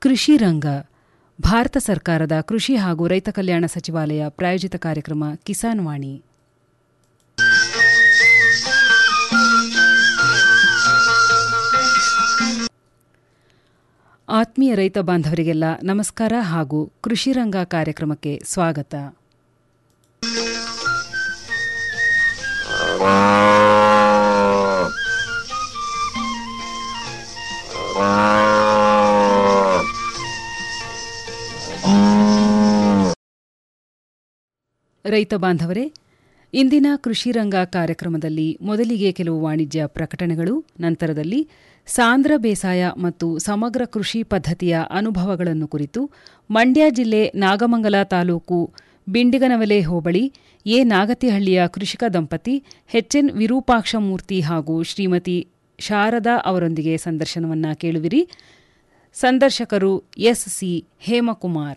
ಕೃಷಿ ರಂಗ ಭಾರತ ಸರ್ಕಾರದ ಕೃಷಿ ಹಾಗೂ ರೈತ ಕಲ್ಯಾಣ ಸಚಿವಾಲಯ ಪ್ರಾಯೋಜಿತ ಕಾರ್ಯಕ್ರಮ ಕಿಸಾನ್ ವಾಣಿ ಆತ್ಮೀಯ ರೈತ ಬಾಂಧವರಿಗೆಲ್ಲ ನಮಸ್ಕಾರ ಹಾಗೂ ಕೃಷಿ ರಂಗ ಕಾರ್ಯಕ್ರಮಕ್ಕೆ ಸ್ವಾಗತ ರೈತ ಬಾಂಧವರೇ ಇಂದಿನ ಕೃಷಿ ರಂಗ ಕಾರ್ಯಕ್ರಮದಲ್ಲಿ ಮೊದಲಿಗೆ ಕೆಲವು ವಾಣಿಜ್ಯ ಪ್ರಕಟಣೆಗಳು ನಂತರದಲ್ಲಿ ಸಾಂದ್ರ ಬೇಸಾಯ ಮತ್ತು ಸಮಗ್ರ ಕೃಷಿ ಪದ್ಧತಿಯ ಅನುಭವಗಳನ್ನು ಕುರಿತು ಮಂಡ್ಯ ಜಿಲ್ಲೆ ನಾಗಮಂಗಲ ತಾಲೂಕು ಬಿಂಡಿಗನವಲೆ ಹೋಬಳಿ ಎ ನಾಗತಿಹಳ್ಳಿಯ ಕೃಷಿಕ ದಂಪತಿ ಎಚ್ಎನ್ ವಿರೂಪಾಕ್ಷಮೂರ್ತಿ ಹಾಗೂ ಶ್ರೀಮತಿ ಶಾರದಾ ಅವರೊಂದಿಗೆ ಸಂದರ್ಶನವನ್ನ ಕೇಳುವಿರಿ ಸಂದರ್ಶಕರು ಎಸ್ಸಿ ಹೇಮಕುಮಾರ್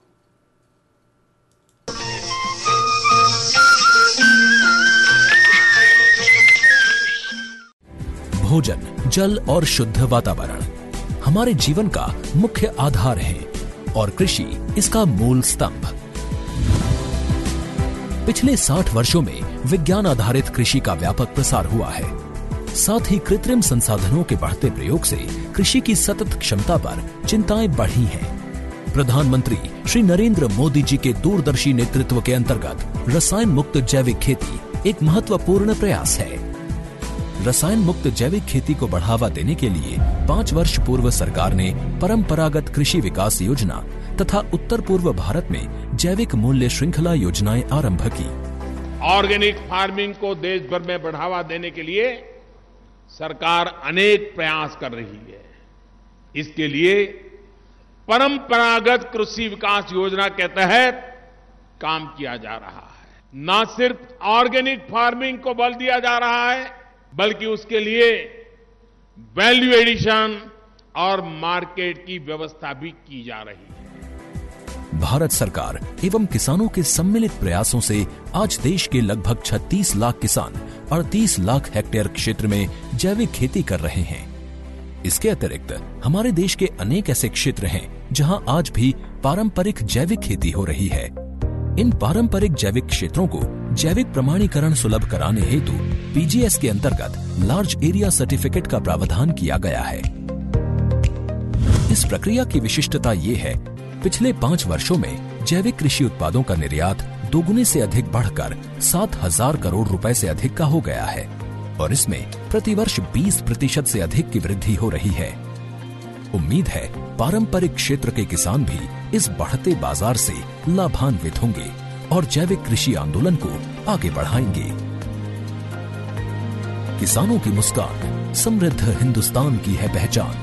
भोजन जल और शुद्ध वातावरण हमारे जीवन का मुख्य आधार है और कृषि इसका मूल स्तंभ पिछले 60 वर्षों में विज्ञान आधारित कृषि का व्यापक प्रसार हुआ है साथ ही कृत्रिम संसाधनों के बढ़ते प्रयोग से कृषि की सतत क्षमता पर चिंताएं बढ़ी हैं प्रधानमंत्री श्री नरेंद्र मोदी जी के दूरदर्शी नेतृत्व के अंतर्गत रसायन मुक्त जैविक खेती एक महत्वपूर्ण प्रयास है रसायन मुक्त जैविक खेती को बढ़ावा देने के लिए पाँच वर्ष पूर्व सरकार ने परंपरागत कृषि विकास योजना तथा उत्तर पूर्व भारत में जैविक मूल्य श्रृंखला योजनाएं आरंभ की ऑर्गेनिक फार्मिंग को देश भर में बढ़ावा देने के लिए सरकार अनेक प्रयास कर रही है इसके लिए परंपरागत कृषि विकास योजना के तहत काम किया जा रहा है न सिर्फ ऑर्गेनिक फार्मिंग को बल दिया जा रहा है बल्कि उसके लिए वैल्यू एडिशन और मार्केट की व्यवस्था भी की जा रही है भारत सरकार एवं किसानों के सम्मिलित प्रयासों से आज देश के लगभग 36 लाख किसान 38 लाख हेक्टेयर क्षेत्र में जैविक खेती कर रहे हैं इसके अतिरिक्त हमारे देश के अनेक ऐसे क्षेत्र हैं जहां आज भी पारंपरिक जैविक खेती हो रही है इन पारंपरिक जैविक क्षेत्रों को जैविक प्रमाणीकरण सुलभ कराने हेतु पीजीएस के अंतर्गत लार्ज एरिया सर्टिफिकेट का प्रावधान किया गया है इस प्रक्रिया की विशिष्टता ये है पिछले पाँच वर्षों में जैविक कृषि उत्पादों का निर्यात दोगुने से अधिक बढ़कर सात हजार करोड़ रुपए से अधिक का हो गया है और इसमें प्रतिवर्ष 20 प्रतिशत से अधिक की वृद्धि हो रही है उम्मीद है पारंपरिक क्षेत्र के किसान भी इस बढ़ते बाजार से लाभान्वित होंगे और जैविक कृषि आंदोलन को आगे बढ़ाएंगे किसानों की मुस्कान समृद्ध हिंदुस्तान की है पहचान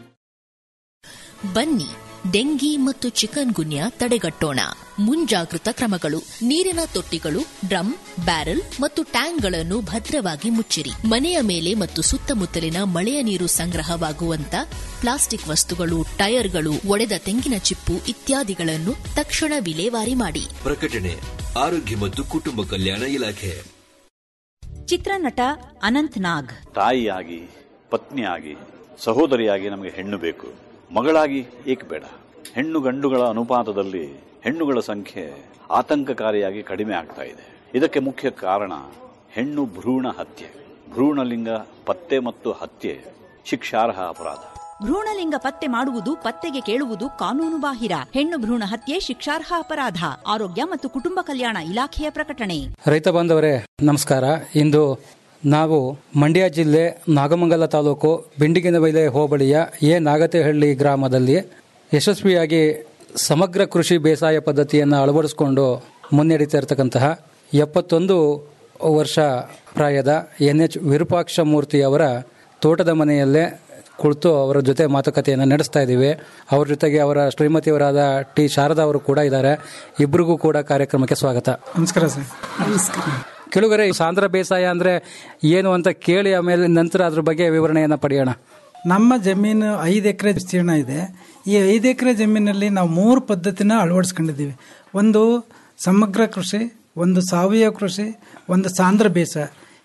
ಬನ್ನಿ ಡೆಂಗಿ ಮತ್ತು ಚಿಕನ್ ಗುನ್ಯಾ ತಡೆಗಟ್ಟೋಣ ಮುಂಜಾಗೃತ ಕ್ರಮಗಳು ನೀರಿನ ತೊಟ್ಟಿಗಳು ಡ್ರಮ್ ಬ್ಯಾರೆಲ್ ಮತ್ತು ಟ್ಯಾಂಕ್ಗಳನ್ನು ಭದ್ರವಾಗಿ ಮುಚ್ಚಿರಿ ಮನೆಯ ಮೇಲೆ ಮತ್ತು ಸುತ್ತಮುತ್ತಲಿನ ಮಳೆಯ ನೀರು ಸಂಗ್ರಹವಾಗುವಂತ ಪ್ಲಾಸ್ಟಿಕ್ ವಸ್ತುಗಳು ಟೈರ್ಗಳು ಒಡೆದ ತೆಂಗಿನ ಚಿಪ್ಪು ಇತ್ಯಾದಿಗಳನ್ನು ತಕ್ಷಣ ವಿಲೇವಾರಿ ಮಾಡಿ ಪ್ರಕಟಣೆ ಆರೋಗ್ಯ ಮತ್ತು ಕುಟುಂಬ ಕಲ್ಯಾಣ ಇಲಾಖೆ ಚಿತ್ರನಟ ಅನಂತ್ ನಾಗ್ ತಾಯಿಯಾಗಿ ಪತ್ನಿಯಾಗಿ ಸಹೋದರಿಯಾಗಿ ನಮಗೆ ಹೆಣ್ಣು ಬೇಕು ಮಗಳಾಗಿ ಏಕೆ ಬೇಡ ಹೆಣ್ಣು ಗಂಡುಗಳ ಅನುಪಾತದಲ್ಲಿ ಹೆಣ್ಣುಗಳ ಸಂಖ್ಯೆ ಆತಂಕಕಾರಿಯಾಗಿ ಕಡಿಮೆ ಆಗ್ತಾ ಇದೆ ಇದಕ್ಕೆ ಮುಖ್ಯ ಕಾರಣ ಹೆಣ್ಣು ಭ್ರೂಣ ಹತ್ಯೆ ಭ್ರೂಣಲಿಂಗ ಪತ್ತೆ ಮತ್ತು ಹತ್ಯೆ ಶಿಕ್ಷಾರ್ಹ ಅಪರಾಧ ಭ್ರೂಣಲಿಂಗ ಪತ್ತೆ ಮಾಡುವುದು ಪತ್ತೆಗೆ ಕೇಳುವುದು ಕಾನೂನು ಬಾಹಿರ ಹೆಣ್ಣು ಭ್ರೂಣ ಹತ್ಯೆ ಶಿಕ್ಷಾರ್ಹ ಅಪರಾಧ ಆರೋಗ್ಯ ಮತ್ತು ಕುಟುಂಬ ಕಲ್ಯಾಣ ಇಲಾಖೆಯ ಪ್ರಕಟಣೆ ರೈತ ಬಾಂಧವರೇ ನಮಸ್ಕಾರ ಇಂದು ನಾವು ಮಂಡ್ಯ ಜಿಲ್ಲೆ ನಾಗಮಂಗಲ ತಾಲೂಕು ಬಿಂಡಿಗಿನಬೈಲೆ ಹೋಬಳಿಯ ಎ ನಾಗತಿಹಳ್ಳಿ ಗ್ರಾಮದಲ್ಲಿ ಯಶಸ್ವಿಯಾಗಿ ಸಮಗ್ರ ಕೃಷಿ ಬೇಸಾಯ ಪದ್ಧತಿಯನ್ನು ಅಳವಡಿಸಿಕೊಂಡು ಮುನ್ನಡೀತಾ ಇರತಕ್ಕಂತಹ ಎಪ್ಪತ್ತೊಂದು ವರ್ಷ ಪ್ರಾಯದ ಎನ್ ಎಚ್ ವಿರೂಪಾಕ್ಷ ಮೂರ್ತಿ ಅವರ ತೋಟದ ಮನೆಯಲ್ಲೇ ಕುಳಿತು ಅವರ ಜೊತೆ ಮಾತುಕತೆಯನ್ನು ನಡೆಸ್ತಾ ಇದ್ದೀವಿ ಅವ್ರ ಜೊತೆಗೆ ಅವರ ಶ್ರೀಮತಿಯವರಾದ ಟಿ ಶಾರದಾ ಅವರು ಕೂಡ ಇದ್ದಾರೆ ಇಬ್ಬರಿಗೂ ಕೂಡ ಕಾರ್ಯಕ್ರಮಕ್ಕೆ ಸ್ವಾಗತ ನಮಸ್ಕಾರ ಸರ್ ನಮಸ್ಕಾರ ಕೆಳಗರೆ ಸಾಂದ್ರ ಬೇಸಾಯ ಅಂದ್ರೆ ಏನು ಅಂತ ಕೇಳಿ ಆಮೇಲೆ ನಂತರ ಅದ್ರ ಬಗ್ಗೆ ವಿವರಣೆಯನ್ನ ಪಡೆಯೋಣ ನಮ್ಮ ಜಮೀನು ಐದು ಎಕರೆ ವಿಸ್ತೀರ್ಣ ಇದೆ ಈ ಐದು ಎಕರೆ ಜಮೀನಲ್ಲಿ ನಾವು ಮೂರು ಪದ್ಧತಿನ ಅಳವಡಿಸ್ಕೊಂಡಿದ್ದೀವಿ ಒಂದು ಸಮಗ್ರ ಕೃಷಿ ಒಂದು ಸಾವಯವ ಕೃಷಿ ಒಂದು ಸಾಂದ್ರ ಬೇಸಾಯ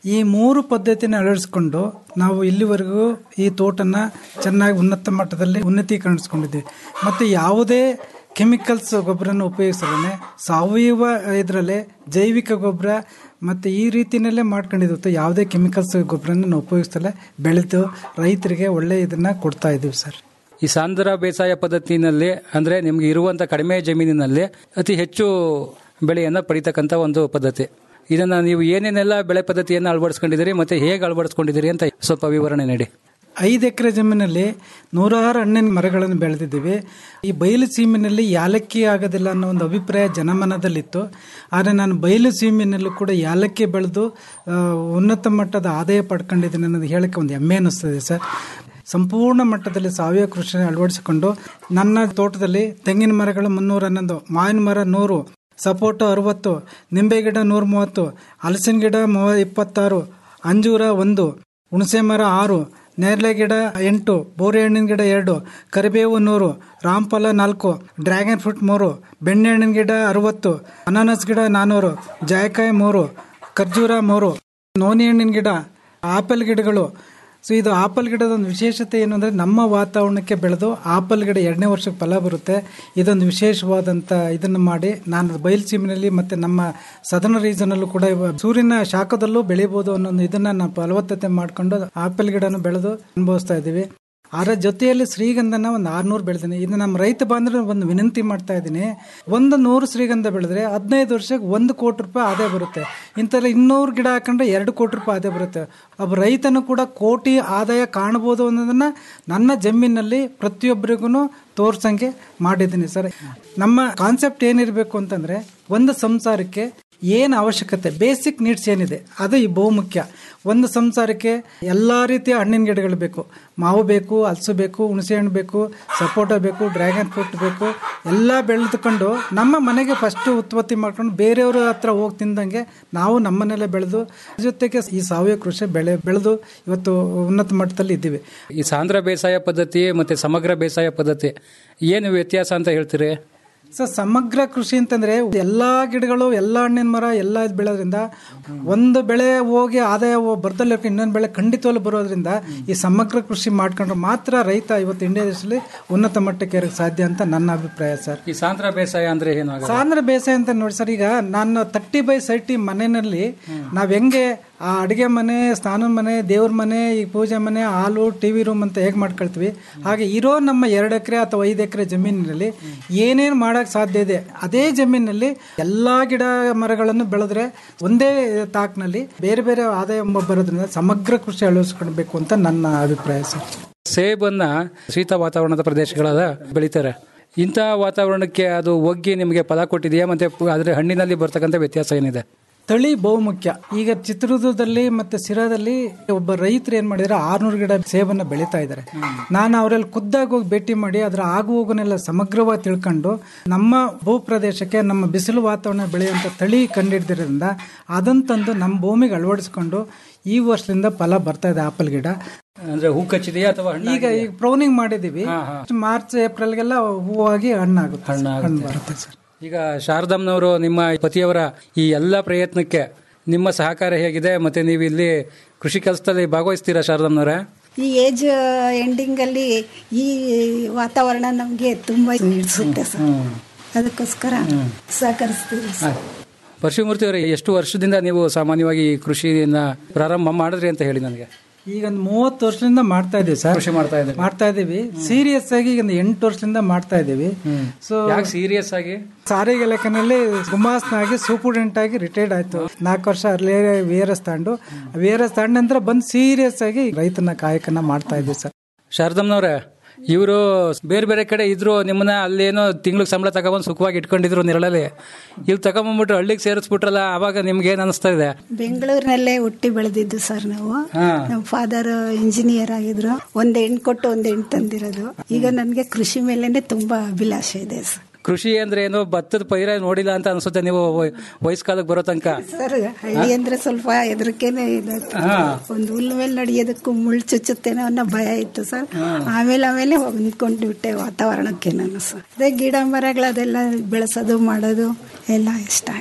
ಈ ಮೂರು ಪದ್ಧತಿನ ಅಳವಡಿಸ್ಕೊಂಡು ನಾವು ಇಲ್ಲಿವರೆಗೂ ಈ ತೋಟನ ಚೆನ್ನಾಗಿ ಉನ್ನತ ಮಟ್ಟದಲ್ಲಿ ಉನ್ನತೀಕರಿಸ್ಕೊಂಡಿದ್ದೀವಿ ಮತ್ತು ಯಾವುದೇ ಕೆಮಿಕಲ್ಸ್ ಗೊಬ್ಬರನ ಉಪಯೋಗಿಸಲೇ ಸಾವಯವ ಇದರಲ್ಲೇ ಜೈವಿಕ ಗೊಬ್ಬರ ಮತ್ತು ಈ ರೀತಿಯಲ್ಲೇ ಮಾಡ್ಕೊಂಡಿದ್ದು ಯಾವುದೇ ಕೆಮಿಕಲ್ಸ್ ಗೊಬ್ಬರನ ನಾವು ಉಪಯೋಗಿಸಲೇ ಬೆಳೆದು ರೈತರಿಗೆ ಒಳ್ಳೆ ಇದನ್ನ ಕೊಡ್ತಾ ಇದ್ದೀವಿ ಸರ್ ಈ ಸಾಂದ್ರ ಬೇಸಾಯ ಪದ್ಧತಿನಲ್ಲಿ ಅಂದ್ರೆ ನಿಮ್ಗೆ ಇರುವಂತ ಕಡಿಮೆ ಜಮೀನಿನಲ್ಲಿ ಅತಿ ಹೆಚ್ಚು ಬೆಳೆಯನ್ನ ಪಡಿತಕ್ಕಂತ ಒಂದು ಪದ್ಧತಿ ಇದನ್ನ ನೀವು ಏನೇನೆಲ್ಲ ಬೆಳೆ ಪದ್ಧತಿಯನ್ನ ಅಳವಡಿಸ್ಕೊಂಡಿದ್ದೀರಿ ಮತ್ತೆ ಹೇಗೆ ಅಳವಡಿಸ್ಕೊಂಡಿದ್ದೀರಿ ಅಂತ ಸ್ವಲ್ಪ ವಿವರಣೆ ನೀಡಿ ಐದು ಎಕರೆ ಜಮೀನಲ್ಲಿ ನೂರಾರು ಹಣ್ಣಿನ ಮರಗಳನ್ನು ಬೆಳೆದಿದ್ದೀವಿ ಈ ಬಯಲು ಸೀಮೆನಲ್ಲಿ ಯಾಲಕ್ಕಿ ಆಗೋದಿಲ್ಲ ಅನ್ನೋ ಒಂದು ಅಭಿಪ್ರಾಯ ಜನಮನದಲ್ಲಿತ್ತು ಆದರೆ ನಾನು ಬಯಲು ಸೀಮೆನಲ್ಲೂ ಕೂಡ ಯಾಲಕ್ಕಿ ಬೆಳೆದು ಆ, ಉನ್ನತ ಮಟ್ಟದ ಆದಾಯ ಪಡ್ಕೊಂಡಿದ್ದೀನಿ ಅನ್ನೋದು ಹೇಳಕ್ಕೆ ಒಂದು ಹೆಮ್ಮೆ ಅನ್ನಿಸ್ತದೆ ಸರ್ ಸಂಪೂರ್ಣ ಮಟ್ಟದಲ್ಲಿ ಸಾವಯವ ಕೃಷಿ ಅಳವಡಿಸಿಕೊಂಡು ನನ್ನ ತೋಟದಲ್ಲಿ ತೆಂಗಿನ ಮರಗಳು ಮುನ್ನೂರ ಹನ್ನೊಂದು ಮಾವಿನ ಮರ ನೂರು ಸಪೋಟೊ ಅರವತ್ತು ನಿಂಬೆ ಗಿಡ ನೂರ ಮೂವತ್ತು ಹಲಸಿನ ಗಿಡ ಮೂವ ಇಪ್ಪತ್ತಾರು ಅಂಜೂರ ಒಂದು ಹುಣಸೆ ಮರ ಆರು ನೇರಳೆ ಗಿಡ ಎಂಟು ಬೋರೆ ಹಣ್ಣಿನ ಗಿಡ ಎರಡು ಕರಿಬೇವು ನೂರು ರಾಮಫಲ ನಾಲ್ಕು ಡ್ರ್ಯಾಗನ್ ಫ್ರೂಟ್ ಮೂರು ಬೆಣ್ಣೆಹಣ್ಣಿನ ಗಿಡ ಅರವತ್ತು ಅನಾನಸ್ ಗಿಡ ನಾನ್ನೂರು ಜಾಯಕಾಯಿ ಮೂರು ಖರ್ಜೂರ ಮೂರು ನೋನಿ ಹಣ್ಣಿನ ಗಿಡ ಆಪಲ್ ಗಿಡಗಳು ಸೊ ಇದು ಆಪಲ್ ಗಿಡದ ಒಂದು ವಿಶೇಷತೆ ಏನು ಅಂದರೆ ನಮ್ಮ ವಾತಾವರಣಕ್ಕೆ ಬೆಳೆದು ಆಪಲ್ ಗಿಡ ಎರಡನೇ ವರ್ಷಕ್ಕೆ ಫಲ ಬರುತ್ತೆ ಇದೊಂದು ವಿಶೇಷವಾದಂಥ ಇದನ್ನು ಮಾಡಿ ನಾನು ಬಯಲುಸೀಮಿನಲ್ಲಿ ಮತ್ತು ನಮ್ಮ ಸದರ್ನ್ ರೀಜನಲ್ಲೂ ಕೂಡ ಇವ- ಸೂರ್ಯನ ಶಾಖದಲ್ಲೂ ಬೆಳಿಬೋದು ಅನ್ನೋ ಒಂದು ಇದನ್ನು ನಾವು ಫಲವತ್ತತೆ ಮಾಡಿಕೊಂಡು ಆಪಲ್ ಗಿಡನ ಬೆಳೆದು ಅನುಭವಿಸ್ತಾ ಇದ್ದೀವಿ ಅದರ ಜೊತೆಯಲ್ಲಿ ಶ್ರೀಗಂಧನ ಒಂದು ಆರ್ನೂರು ಬೆಳೆದಿನಿ ಇದು ನಮ್ಮ ರೈತ ಬಾಂಧವರು ಒಂದು ವಿನಂತಿ ಮಾಡ್ತಾ ಇದ್ದೀನಿ ಒಂದು ನೂರು ಶ್ರೀಗಂಧ ಬೆಳೆದ್ರೆ ಹದಿನೈದು ವರ್ಷಕ್ಕೆ ಒಂದು ಕೋಟಿ ರೂಪಾಯಿ ಆದಾಯ ಬರುತ್ತೆ ಇಂಥಲ್ಲ ಇನ್ನೂರು ಗಿಡ ಹಾಕೊಂಡ್ರೆ ಎರಡು ಕೋಟಿ ರೂಪಾಯಿ ಆದಾಯ ಬರುತ್ತೆ ಒಬ್ಬ ರೈತನು ಕೂಡ ಕೋಟಿ ಆದಾಯ ಕಾಣ್ಬೋದು ಅನ್ನೋದನ್ನ ನನ್ನ ಜಮೀನಲ್ಲಿ ಪ್ರತಿಯೊಬ್ಬರಿಗೂ ತೋರ್ಸಂಗೆ ಮಾಡಿದ್ದೀನಿ ಸರ್ ನಮ್ಮ ಕಾನ್ಸೆಪ್ಟ್ ಏನಿರಬೇಕು ಅಂತಂದ್ರೆ ಒಂದು ಸಂಸಾರಕ್ಕೆ ಏನು ಅವಶ್ಯಕತೆ ಬೇಸಿಕ್ ನೀಡ್ಸ್ ಏನಿದೆ ಅದು ಈ ಬಹುಮುಖ್ಯ ಒಂದು ಸಂಸಾರಕ್ಕೆ ಎಲ್ಲ ರೀತಿಯ ಹಣ್ಣಿನ ಗಿಡಗಳು ಬೇಕು ಮಾವು ಬೇಕು ಹಲಸು ಬೇಕು ಹುಣಸೆ ಹಣ್ಣು ಬೇಕು ಸಪೋಟ ಬೇಕು ಡ್ರ್ಯಾಗನ್ ಫ್ರೂಟ್ ಬೇಕು ಎಲ್ಲ ಬೆಳೆದುಕೊಂಡು ನಮ್ಮ ಮನೆಗೆ ಫಸ್ಟ್ ಉತ್ಪತ್ತಿ ಮಾಡ್ಕೊಂಡು ಬೇರೆಯವ್ರ ಹತ್ರ ಹೋಗಿ ತಿಂದಂಗೆ ನಾವು ನಮ್ಮನೆಲ್ಲೇ ಬೆಳೆದು ಜೊತೆಗೆ ಈ ಸಾವಯವ ಕೃಷಿ ಬೆಳೆ ಬೆಳೆದು ಇವತ್ತು ಉನ್ನತ ಮಟ್ಟದಲ್ಲಿ ಇದ್ದೀವಿ ಈ ಸಾಂದ್ರ ಬೇಸಾಯ ಪದ್ಧತಿ ಮತ್ತೆ ಸಮಗ್ರ ಬೇಸಾಯ ಪದ್ಧತಿ ಏನು ವ್ಯತ್ಯಾಸ ಅಂತ ಹೇಳ್ತೀರಿ ಸೊ ಸಮಗ್ರ ಕೃಷಿ ಅಂತಂದ್ರೆ ಎಲ್ಲಾ ಗಿಡಗಳು ಎಲ್ಲಾ ಹಣ್ಣಿನ ಮರ ಎಲ್ಲ ಇದ್ ಬೆಳೆಯೋದ್ರಿಂದ ಒಂದು ಬೆಳೆ ಹೋಗಿ ಆದಾಯ ಬರ್ದಲ್ಲ ಇನ್ನೊಂದು ಬೆಳೆ ಖಂಡಿತವಾಗ್ಲೂ ಬರೋದ್ರಿಂದ ಈ ಸಮಗ್ರ ಕೃಷಿ ಮಾಡ್ಕೊಂಡ್ರೆ ಮಾತ್ರ ರೈತ ಇವತ್ತು ಇಂಡಿಯಾ ದೇಶದಲ್ಲಿ ಉನ್ನತ ಮಟ್ಟಕ್ಕೆ ಏರಕ್ಕೆ ಸಾಧ್ಯ ಅಂತ ನನ್ನ ಅಭಿಪ್ರಾಯ ಸರ್ ಈ ಸಾಂದ್ರ ಬೇಸಾಯ ಅಂದ್ರೆ ಏನಾಗ ಸಾಂದ್ರ ಬೇಸಾಯ ಅಂತ ನೋಡಿ ಸರ್ ಈಗ ನಾನು ತರ್ಟಿ ಬೈ ಸೈಟಿ ಮನೆಯಲ್ಲಿ ನಾವ್ ಹೆಂಗೆ ಆ ಅಡಿಗೆ ಮನೆ ಸ್ನಾನದ ಮನೆ ದೇವ್ರ ಮನೆ ಈ ಪೂಜೆ ಮನೆ ಹಾಲು ಟಿವಿ ರೂಮ್ ಅಂತ ಹೇಗೆ ಮಾಡ್ಕೊಳ್ತೀವಿ ಹಾಗೆ ಇರೋ ನಮ್ಮ ಎರಡು ಎಕರೆ ಅಥವಾ ಐದು ಎಕರೆ ಜಮೀನಿನಲ್ಲಿ ಏನೇನು ಮಾಡಕ್ ಸಾಧ್ಯ ಇದೆ ಅದೇ ಜಮೀನಿನಲ್ಲಿ ಎಲ್ಲಾ ಗಿಡ ಮರಗಳನ್ನು ಬೆಳೆದ್ರೆ ಒಂದೇ ತಾಕ್ನಲ್ಲಿ ಬೇರೆ ಬೇರೆ ಆದಾಯ ಬರೋದ್ರಿಂದ ಸಮಗ್ರ ಕೃಷಿ ಅಳವಡಿಸ್ಕೊಳ್ಬೇಕು ಅಂತ ನನ್ನ ಅಭಿಪ್ರಾಯ ಸರ್ ಸೇಬನ್ನ ಶೀತ ವಾತಾವರಣದ ಪ್ರದೇಶಗಳಾದ ಬೆಳಿತಾರೆ ಇಂಥ ವಾತಾವರಣಕ್ಕೆ ಅದು ಒಗ್ಗಿ ನಿಮಗೆ ಫಲ ಕೊಟ್ಟಿದೆಯಾ ಮತ್ತೆ ಪು- ಅದ್ರ ಹಣ್ಣಿನಲ್ಲಿ ಬರ್ತಕ್ಕಂಥ ವ್ಯತ್ಯಾಸ ಏನಿದೆ ತಳಿ ಬಹುಮುಖ್ಯ ಈಗ ಚಿತ್ರದುರ್ಗದಲ್ಲಿ ಮತ್ತೆ ಸಿರಾದಲ್ಲಿ ಒಬ್ಬ ರೈತರು ಏನ್ ಮಾಡಿದ್ರೆ ಆರ್ನೂರು ಗಿಡ ಸೇಬನ್ನ ಬೆಳೀತಾ ಇದ್ದಾರೆ ನಾನು ಅವರಲ್ಲಿ ಖುದ್ದಾಗಿ ಹೋಗಿ ಭೇಟಿ ಮಾಡಿ ಅದರ ಆಗು ಹೋಗನೆಲ್ಲ ಸಮಗ್ರವಾಗಿ ತಿಳ್ಕೊಂಡು ನಮ್ಮ ಭೂ ಪ್ರದೇಶಕ್ಕೆ ನಮ್ಮ ಬಿಸಿಲು ವಾತಾವರಣ ಬೆಳೆಯುವಂತ ತಳಿ ಕಂಡಿಡ್ದಿರೋದ್ರಿಂದ ಅದನ್ನ ತಂದು ನಮ್ಮ ಭೂಮಿಗೆ ಅಳವಡಿಸ್ಕೊಂಡು ಈ ವರ್ಷದಿಂದ ಫಲ ಬರ್ತಾ ಇದೆ ಆಪಲ್ ಗಿಡ ಅಂದ್ರೆ ಹೂ ಕಚ್ಚಿದೆಯಾ ಅಥವಾ ಈಗ ಈಗ ಪ್ರೌನಿಂಗ್ ಮಾಡಿದೀವಿ ಮಾರ್ಚ್ ಏಪ್ರಿಲ್ಗೆಲ್ಲ ಹೂವಾಗಿ ಹಣ್ಣಾಗುತ್ತೆ ಹಣ್ಣು ಬರುತ್ತೆ ಸರ್ ಈಗ ಶಾರದಮ್ನವರು ನಿಮ್ಮ ಪತಿಯವರ ಈ ಎಲ್ಲ ಪ್ರಯತ್ನಕ್ಕೆ ನಿಮ್ಮ ಸಹಕಾರ ಹೇಗಿದೆ ಮತ್ತೆ ನೀವು ಇಲ್ಲಿ ಕೃಷಿ ಕೆಲಸದಲ್ಲಿ ಭಾಗವಹಿಸ್ತೀರಾ ಶಾರದಮ್ನವರೇ ಈ ಏಜ್ ಎಂಡಿಂಗ್ ಅಲ್ಲಿ ಈ ವಾತಾವರಣ ನಮಗೆ ತುಂಬಾ ನೀಡಿಸುತ್ತೆ ಸರ್ ಅದಕ್ಕೋಸ್ಕರ ಸಹಕರಿಸ್ತೀವಿ ಸರ್ ಪರಶುಮೂರ್ತಿ ಅವರೇ ಎಷ್ಟು ವರ್ಷದಿಂದ ನೀವು ಸಾಮಾನ್ಯವಾಗಿ ಈ ಕೃಷಿಯನ್ನ ಪ್ರಾರಂಭ ಮಾಡಿದ್ರಿ ಅಂತ ಹೇಳಿ ನನಗೆ ಈಗ ಒಂದು ಮೂವತ್ತು ವರ್ಷದಿಂದ ಮಾಡ್ತಾ ಇದೀವಿ ಸರ್ ಕೃಷಿ ಮಾಡ್ತಾ ಇದ್ದೀವಿ ಮಾಡ್ತಾ ಇದೀವಿ ಸೀರಿಯಸ್ ಆಗಿ ಈಗ ಒಂದು ಎಂಟು ವರ್ಷದಿಂದ ಮಾಡ್ತಾ ಇದೀವಿ ಸೊ ಯಾಕೆ ಸೀರಿಯಸ್ ಆಗಿ ಸಾರಿಗೆ ಇಲಾಖೆನಲ್ಲಿ ಗುಮಾಸ್ನಾಗಿ ಸೂಪರ್ಡೆಂಟ್ ಆಗಿ ರಿಟೈರ್ಡ್ ಆಯ್ತು ನಾಲ್ಕು ವರ್ಷ ಅಲ್ಲೇ ವಿ ಆರ್ ಎಸ್ ತಾಂಡು ವಿ ಆರ್ ಎಸ್ ತಾಂಡ ನಂತರ ಬಂದು ಸೀರಿಯಸ್ ಆಗಿ ರೈತನ ಕಾಯಕನ ಮಾಡ್ತಾ ಇದ್ದೀವಿ ಸರ್ ಶಾರದಮ್ನವ್ರೆ ಇವರು ಬೇರೆ ಬೇರೆ ಕಡೆ ಇದ್ರು ನಿಮ್ಮನ್ನ ಅಲ್ಲೇನೋ ತಿಂಗ್ಳಿಗೆ ಸಂಬಳ ತಗೊಂಬಂದು ಸುಖವಾಗಿ ಇಟ್ಕೊಂಡಿದ್ರು ನೆರಳಲ್ಲಿ ಇಲ್ಲಿ ತಗೊಂಬಂದ್ಬಿಟ್ರು ಹಳ್ಳಿಗೆ ಸೇರಿಸ್ಬಿಟ್ರಲ್ಲ ಅವಾಗ ನಿಮ್ಗೆ ಏನ್ ಅನಿಸ್ತಾ ಇದೆ ಬೆಂಗಳೂರಿನಲ್ಲೇ ಹುಟ್ಟಿ ಬೆಳೆದಿದ್ದು ಸರ್ ನಾವು ಹಾ. ನಮ್ಮ ಫಾದರ್ ಇಂಜಿನಿಯರ್ ಆಗಿದ್ರು ಒಂದ್ ಹೆಣ್ಣು ಕೊಟ್ಟು ಒಂದ್ ಹೆಣ್ಣು ತಂದಿರೋದು ಈಗ ನನ್ಗೆ ಕೃಷಿ ಮೇಲೆನೆ ತುಂಬಾ ಅಭಿಲಾಷೆ ಇದೆ ಸರ್ ಕೃಷಿ ಅಂದ್ರೆ ಏನೋ ಭತ್ತದ ಪೈರ ನೋಡಿಲ್ಲ ಅಂತ ಅನ್ಸುತ್ತೆ ನೀವು ವಯಸ್ಕಾಲಕ್ಕೆ ಬರೋ ತನಕ ಸರ್ ಹಳ್ಳಿ ಅಂದ್ರೆ ಸ್ವಲ್ಪ ಹೆದರಿಕೆನೆ ಇದೆ ಹಾ. ಒಂದು ಹುಲ್ಲು ಮೇಲೆ ನಡೆಯೋದಕ್ಕೂ ಮುಳ್ಳು ಚುಚ್ಚುತ್ತೇನೋ ಅನ್ನೋ ಭಯ ಇತ್ತು ಸರ್ ಆಮೇಲೆ ಆಮೇಲೆ ಹೊಂದ್ಕೊಂಡು ಬಿಟ್ಟೆ ವಾತಾವರಣಕ್ಕೆ ನಾನು ಸರ್ ಅದೇ ಗಿಡ ಮರಗಳು ಅದೆಲ್ಲ ಬೆಳೆಸೋದು ಮಾಡೋದು ಎಲ್ಲ ಇಷ್ಟ ಆಯ್ತು ಸರ್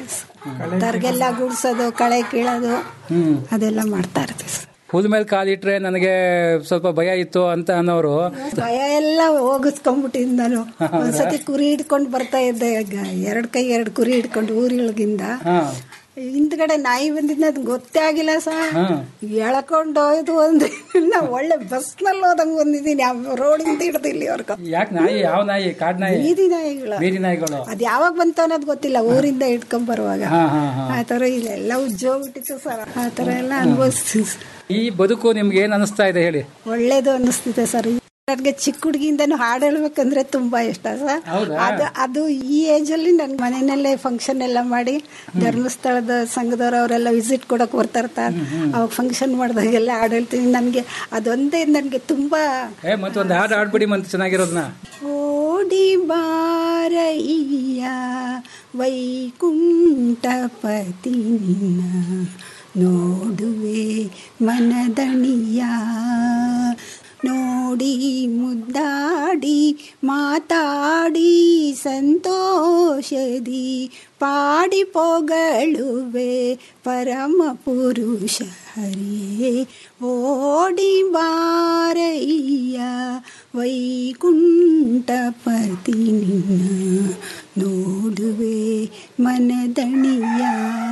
ತರ್ಗೆಲ್ಲ ಗುಡ್ಸೋದು ಕಳೆ ಕೀಳೋದು ಹ್ಮ್ ಅದೆಲ್ಲ ಮಾಡ್ತಾ ಇರ್ತೀವಿ ಸರ್ ಹುಲ್ ಮೇಲೆ ಕಾಲಿಟ್ರೆ ನನಗೆ ಸ್ವಲ್ಪ ಭಯ ಇತ್ತು ಅಂತ ಅನ್ನೋರು ಭಯ ಎಲ್ಲ ಹೋಗಿಸ್ಕೊಂಡ್ಬಿಟ್ಟಿದ್ ನಾನು ಒಂದ್ಸತಿ ಕುರಿ ಹಿಡ್ಕೊಂಡು ಬರ್ತಾ ಇದ್ದೆ ಎರಡು ಕೈ ಎರಡು ಕುರಿ ಹಿಡ್ಕೊಂಡು ಊರಿಳಗಿಂದ ಹಾ ಹಿಂದ್ಗಡೆ ನಾಯಿ ಬಂದಿದ್ದ ಅದು ಗೊತ್ತೇ ಆಗಿಲ್ಲ ಸರ್ ಹಾ ಎಳ್ಕೊಂಡು ಹೋಯ್ತು ಒಂದು ನಾವು ಒಳ್ಳೆ ಬಸ್ನಲ್ಲಿ ಹೋದಂಗೆ ಬಂದಿದ್ದೀನಿ ರೋಡಿಂದ ಹಿಡ್ದು ಇಲ್ಲಿವರೆಗೂ ಯಾಕೆ ನಾಯಿ ಯಾವ ನಾಯಿ ಕಾಡ್ ನಾಯಿ ಬೀದಿ ನಾಯಿಗಳು ಬೀದಿ ನಾಯಿಗಳು ಅದ್ ಯಾವಾಗ ಬಂತು ಅನ್ನೋದು ಗೊತ್ತಿಲ್ಲ ಊರಿಂದ ಹಿಡ್ಕೊಂಡ್ ಬರುವಾಗ ಹಾ ಹಾ ಹಾ ಆ ತರ ಇಲ್ಲೆಲ್ಲ ಉಜ್ಜೋಗ್ಬಿಟ್ಟಿತ್ತು ಸರ್ ಆ ತರ ಎಲ್ಲ ಅನುಭವಿಸ್ತೀವಿ ಸರ್ ಈ ಬದುಕು ನಿಮ್ಗೆ ಏನ್ ಅನಿಸ್ತಾ ಇದೆ ಹೇಳಿ ಒಳ್ಳೇದು ಅನ್ನಿಸ್ತಿದೆ ಸರ್ ನನಗೆ ಚಿಕ್ಕ ಹುಡುಗಿಯಿಂದನೂ ಹಾಡು ಹೇಳ್ಬೇಕಂದ್ರೆ ತುಂಬಾ ಇಷ್ಟ ಸರ್ ಹೌದಾ? ಅದು ಅದು ಈ ಏಜ್ ಅಲ್ಲಿ ನನ್ನ ಮನೆಯಲ್ಲೇ ಫಂಕ್ಷನ್ ಎಲ್ಲ ಮಾಡಿ ಧರ್ಮಸ್ಥಳದ ಸಂಘದವ್ರು ಅವರೆಲ್ಲ ವಿಸಿಟ್ ಕೊಡಕ್ ಬರ್ತಾ ಇರ್ತಾರೆ ಅವಾಗ ಫಂಕ್ಷನ್ ಮಾಡಿದಾಗೆಲ್ಲ ಹಾಡು ಹೇಳ್ತೀನಿ ನನಗೆ ಅದೊಂದೇ ನನಗೆ ತುಂಬಾ ಏ ಮತ್ತೊಂದು ಹಾಡು ಆಡ್ಬಿಡಿ ಮತ್ತೆ ಚೆನ್ನಾಗಿರೋದನ್ನ ಓಡಿ ಬಾರಯ್ಯ ವೈಕುಂಠಪತಿ ನಿನ್ನ ನೋಡುವೆ ಮನದಣಿಯ ನೋಡಿ ಮುದ್ದಾಡಿ ಮಾತಾಡಿ ಸಂತೋಷದಿ ಪಾಡಿ ಪೊಗಳುವೆ ಪರಮ ಪುರುಷ ಹರಿಯೇ ಓಡಿ ಬಾರಯ್ಯ ವೈಕುಂಠಪತಿ ನಿನ್ನ ನೋಡುವೆ ಮನದಣಿಯ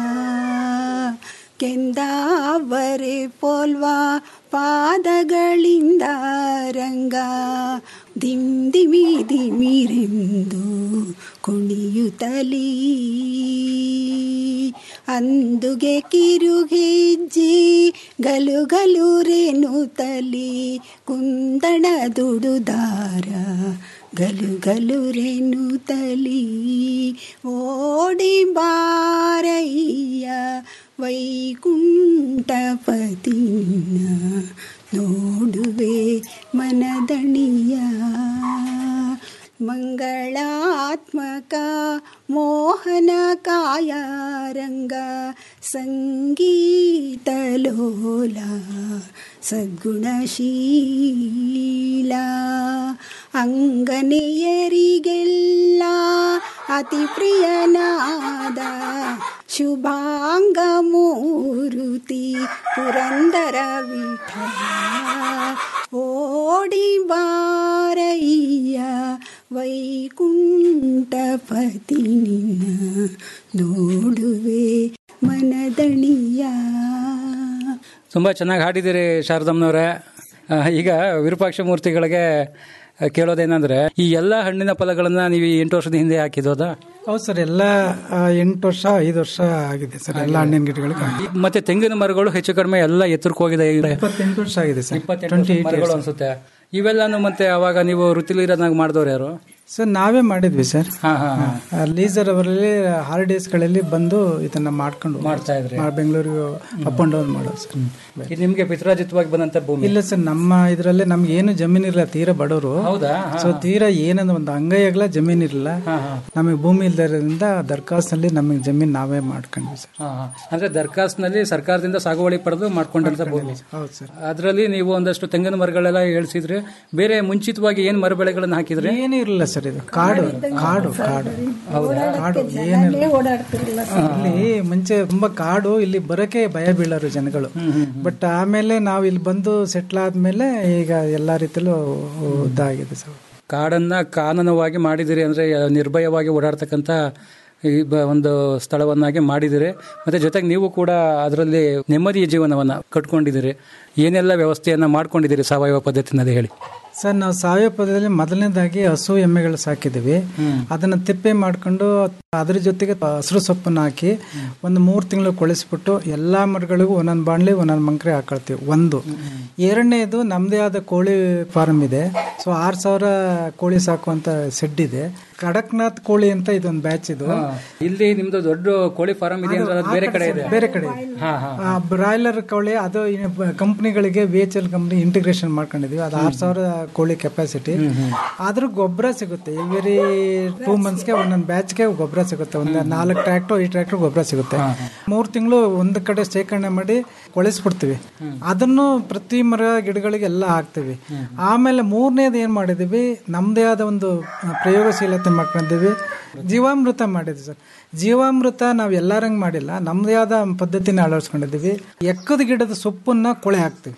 ಕೆಂದಾವರೆ ಪೋಲ್ವಾ ಪಾದಗಳಿಂದ ರಂಗ ದಿಮ್ ದಿಮಿ ದಿಮಿರೆಂದು ಕುಣಿಯುತ್ತಲೀ ಅಂದುಗೆ ಕಿರುಗೆಜ್ಜಿ ಗಲು ಗಲು ರೇಣುತ್ತಲಿ ಕುಂದಣ ದುಡುದಾರ ಗಲು ಗಲು ರೇಣುತ್ತಲಿ ಓಡಿ ಬಾರಯ್ಯ ವೈಕುಂಠಪತಿ ನಿನ್ನ ನೋಡುವೆ ಮನದಣಿಯ ಮಂಗಳಾತ್ಮಕ ಮೋಹನ ಕಾಯ ರಂಗ ಸಂಗೀತಲೋಲ ಸದ್ಗುಣಶೀಲ ಅಂಗನೆಯರಿಗೆಲ್ಲ ಅತಿ ಪ್ರಿಯನಾದ ಶುಭಾಂಗ ಮೂರುತಿ ಪುರಂದರ ವಿಠಲ ಓಡಿ ಬಾರಯ್ಯ ವೈಕುಂಠಪತಿ ನಿನ್ನ ನೋಡುವೆ ಮನದಣಿಯ ತುಂಬಾ ಚೆನ್ನಾಗಿ ಹಾಡಿದ್ದೀರಿ ಶಾರದಮ್ಮನವ್ರೆ ಆ, ಈಗ ವಿರೂಪಾಕ್ಷ ಮೂರ್ತಿಗಳಿಗೆ ಆ, ಕೇಳೋದೇನಂದ್ರೆ ಈ ಎಲ್ಲ ಹಣ್ಣಿನ ಫಲಗಳನ್ನ ನೀವು ಈ ಎಂಟು ವರ್ಷದ ಹಿಂದೆ ಹಾಕಿದೋದಾ ಹೌದು ಸರ್ ಎಲ್ಲ ಆ, ಎಂಟು ವರ್ಷ ಐದು ವರ್ಷ ಆಗಿದೆ ಸರ್ ಎಲ್ಲ ಹಣ್ಣಿನ ಗಿಡಗಳಿಗೆ ಆಗಿದೆ. ಮತ್ತೆ ತೆಂಗಿನ ಮರಗಳು ಹೆಚ್ಚು ಕಡಿಮೆ ಎಲ್ಲ ಎತ್ತರಕ್ಕೆ ಹೋಗಿದೆ ಈಗ ಇಪ್ಪತ್ತೆಂಟು ವರ್ಷ ಆಗಿದೆ ಸರ್ ಇಪ್ಪತ್ತೆಂಟು ಟ್ವೆಂಟಿ ವರ್ಷದ ಮರಗಳು ಅನ್ಸುತ್ತೆ ಇವೆಲ್ಲಾನು ಮತ್ತೆ ಅವಾಗ ನೀವು ವೃತ್ತಿಲಿರೋನಾಗ ಮಾಡಿದವ್ರು ಯಾರು ಸರ್ ನಾವೇ ಮಾಡಿದ್ವಿ ಸರ್ ಹಾ ಹಾ ಹಾ. ಲೀಸರ್ ಅವರಲ್ಲಿ ಹಾಲಿಡೇಸ್ಗಳಲ್ಲಿ ಬಂದು ಇದನ್ನ ಮಾಡ್ಕೊಂಡು ಹೋಗೋದು. ಮಾಡ್ತಾ ಇದ್ರಿ ಮಾ- ಬೆಂಗಳೂರಿಗೆ ಅಪ್ ಅಂಡ್ ಡೌನ್ ಮಾಡೋದು ಸರ್ ಇದು ನಿಮ್ಗೆ ಪಿತ್ರಾಜಿತವಾಗಿ ಬಂದಂತ ಭೂಮಿ ಇಲ್ಲ ಸರ್ ನಮ್ಮ ಇದರಲ್ಲಿ ನಮ್ಗೆ ಏನು ಜಮೀನ್ ಇರಲ್ಲ ತೀರಾ ಬಡವರು ಹೌದಾ ಸೊ ತೀರಾ ಏನಂದ್ರೆ ಒಂದು ಅಂಗೈಯಾಗಲ ಜಮೀನ್ ಇರಲ್ಲ ನಮಗೆ ಭೂಮಿ ಇಲ್ದರಿಂದ ದರ್ಖಾಸ್ನಲ್ಲಿ ನಮಗೆ ಜಮೀನ್ ನಾವೇ ಮಾಡ್ಕೊಂಡ್ವಿ ಸರ್ ಹಾ, ಹಾ. ಅಂದ್ರೆ ದರ್ಖಾಸ್ನಲ್ಲಿ ಸರ್ಕಾರದಿಂದ ಸಾಗುವಳಿ ಪಡೆದು ಮಾಡ್ಕೊಂಡಂತ ಭೂಮಿ ಹೌದು ಸರ್ ಅದರಲ್ಲಿ ನೀವು ಒಂದಷ್ಟು ತೆಂಗಿನ ಮರಗಳೆಲ್ಲ ಹೇಳ್ಸಿದ್ರಿ ಬೇರೆ ಮುಂಚಿತವಾಗಿ ಏನ್ ಮರ ಬೆಳೆಗಳನ್ನ ಹಾಕಿದ್ರಿ ಏನೂ ಇರಲಿಲ್ಲ ಸರ್ ಇದು ಕಾಡು ಕಾಡು ಕಾಡು ಕಾಡು ಏನಿಲ್ಲ ಓಡಾಡ್ತಿರಲಿಲ್ಲ ಇಲ್ಲಿ ಮುಂಚೆ ತುಂಬಾ ಕಾಡು ಇಲ್ಲಿ ಬರಕ್ಕೆ ಭಯ ಬೀಳರು ಜನಗಳು ಬಟ್ ಆಮೇಲೆ ನಾವು ಇಲ್ಲಿ ಬಂದು ಸೆಟ್ಲ್ ಆದ್ಮೇಲೆ ಈಗ ಎಲ್ಲಾ ರೀತಿಲೂ ಇದಾಗಿದೆ ಸರ್ ಕಾಡನ್ನ ಕಾನೂನವಾಗಿ ಮಾಡಿದಿರಿ ಅಂದ್ರೆ ನಿರ್ಭಯವಾಗಿ ಓಡಾಡ್ತಕ್ಕಂಥ ಈ ಬ- ಒಂದು ಸ್ಥಳವನ್ನಾಗಿ ಮಾಡಿದಿರಿ ಮತ್ತೆ ಜೊತೆಗೆ ನೀವು ಕೂಡ ಅದರಲ್ಲಿ ನೆಮ್ಮದಿಯ ಜೀವನವನ್ನ ಕಟ್ಕೊಂಡಿದ್ದೀರಿ ಏನೆಲ್ಲ ವ್ಯವಸ್ಥೆಯನ್ನ ಮಾಡ್ಕೊಂಡಿದ್ದೀರಿ ಸಾವಯವ ಪದ್ಧತಿನಲ್ಲಿ ಹೇಳಿ ಸರ್ ನಾವು ಸಾವಯವ ಪದದಲ್ಲಿ ಮೊದಲನೇದಾಗಿ ಹಸು ಎಮ್ಮೆಗಳು ಸಾಕಿದ್ದೀವಿ ಅದನ್ನ ತಿಪ್ಪೆ ಮಾಡ್ಕೊಂಡು ಅದ್ರ ಜೊತೆಗೆ ಹಸಿರು ಸೊಪ್ಪನ್ನ ಹಾಕಿ ಒಂದು ಮೂರು ತಿಂಗಳು ಕೊಳಿಸ್ಬಿಟ್ಟು ಎಲ್ಲಾ ಮರಗಳಿಗೂ ಒಂದೊಂದು ಬಾಣ್ಲಿ ಒಂದೊಂದು ಮಂಕ್ರೆ ಹಾಕೊಳ್ತೀವಿ ಒಂದು ಎರಡನೇದು ನಮ್ಮದೇ ಆದ ಕೋಳಿ ಫಾರ್ಮ್ ಇದೆ ಸೊ ಆರು ಸಾವಿರ ಕೋಳಿ ಸಾಕುವಂತ ಸೆಡ್ ಇದೆ ಕಡಕ್ನಾಥ್ ಕೋಳಿ ಅಂತ ಇದೊಂದು ಬ್ಯಾಚ್ ಇದು ಇಲ್ಲಿ ನಿಮ್ದು ದೊಡ್ಡ ಕೋಳಿ ಫಾರಂ ಇದೆ ಅಂದ್ರೆ ಅದು ಬೇರೆ ಕಡೆ ಇದೆ ಬೇರೆ ಕಡೆ ಹಾ ಹಾ ಬ್ರಾಯ್ಲರ್ ಕೋಳಿ ಅದು ಕಂಪ್ನಿಗಳಿಗೆ ವಿ ಎಚ್ ಎಲ್ ಕಂಪ್ನಿ ಇಂಟಿಗ್ರೇಷನ್ ಮಾಡ್ಕೊಂಡಿದೀವಿ ಅದು ಆರು ಸಾವಿರ ಕೋಳಿ ಕೆಪಾಸಿಟಿ ಆದ್ರೂ ಗೊಬ್ಬರ ಸಿಗುತ್ತೆ ಎವ್ರಿ ಟೂ ಮಂತ್ಸ್ಗೆ ಒಂದೊಂದು ಬ್ಯಾಚ್ಗೆ ಗೊಬ್ಬರ ಸಿಗುತ್ತೆ ಒಂದು ನಾಲ್ಕು ಟ್ರ್ಯಾಕ್ಟರ್ ಐದು ಟ್ರ್ಯಾಕ್ಟರ್ ಗೊಬ್ಬರ ಸಿಗುತ್ತೆ ಮೂರು ತಿಂಗಳು ಒಂದು ಕಡೆ ಶೇಖರಣೆ ಮಾಡಿ ಕೊಳಿಸ್ಬಿಡ್ತೀವಿ ಅದನ್ನು ಪ್ರತಿ ಮರ ಗಿಡಗಳಿಗೆ ಎಲ್ಲ ಹಾಕ್ತೀವಿ ಆಮೇಲೆ ಮೂರನೇದು ಏನ್ ಮಾಡಿದೀವಿ ನಮ್ದೇ ಆದ ಒಂದು ಪ್ರಯೋಗಶೀಲತೆ ಮಾಡ್ಕೊಂಡಿದ್ದೀವಿ ಜೀವಾಮೃತ ಮಾಡಿದ್ವಿ ಸರ್ ಜೀವಾಮೃತ ನಾವು ಎಲ್ಲರಂಗ್ ಮಾಡಿಲ್ಲ ನಮ್ದೇ ಆದ ಪದ್ಧತಿನ ಅಳವಡಿಸ್ಕೊಂಡಿದ್ದೀವಿ ಎಕ್ಕದ ಗಿಡದ ಸೊಪ್ಪನ್ನ ಕೊಳೆ ಹಾಕ್ತೀವಿ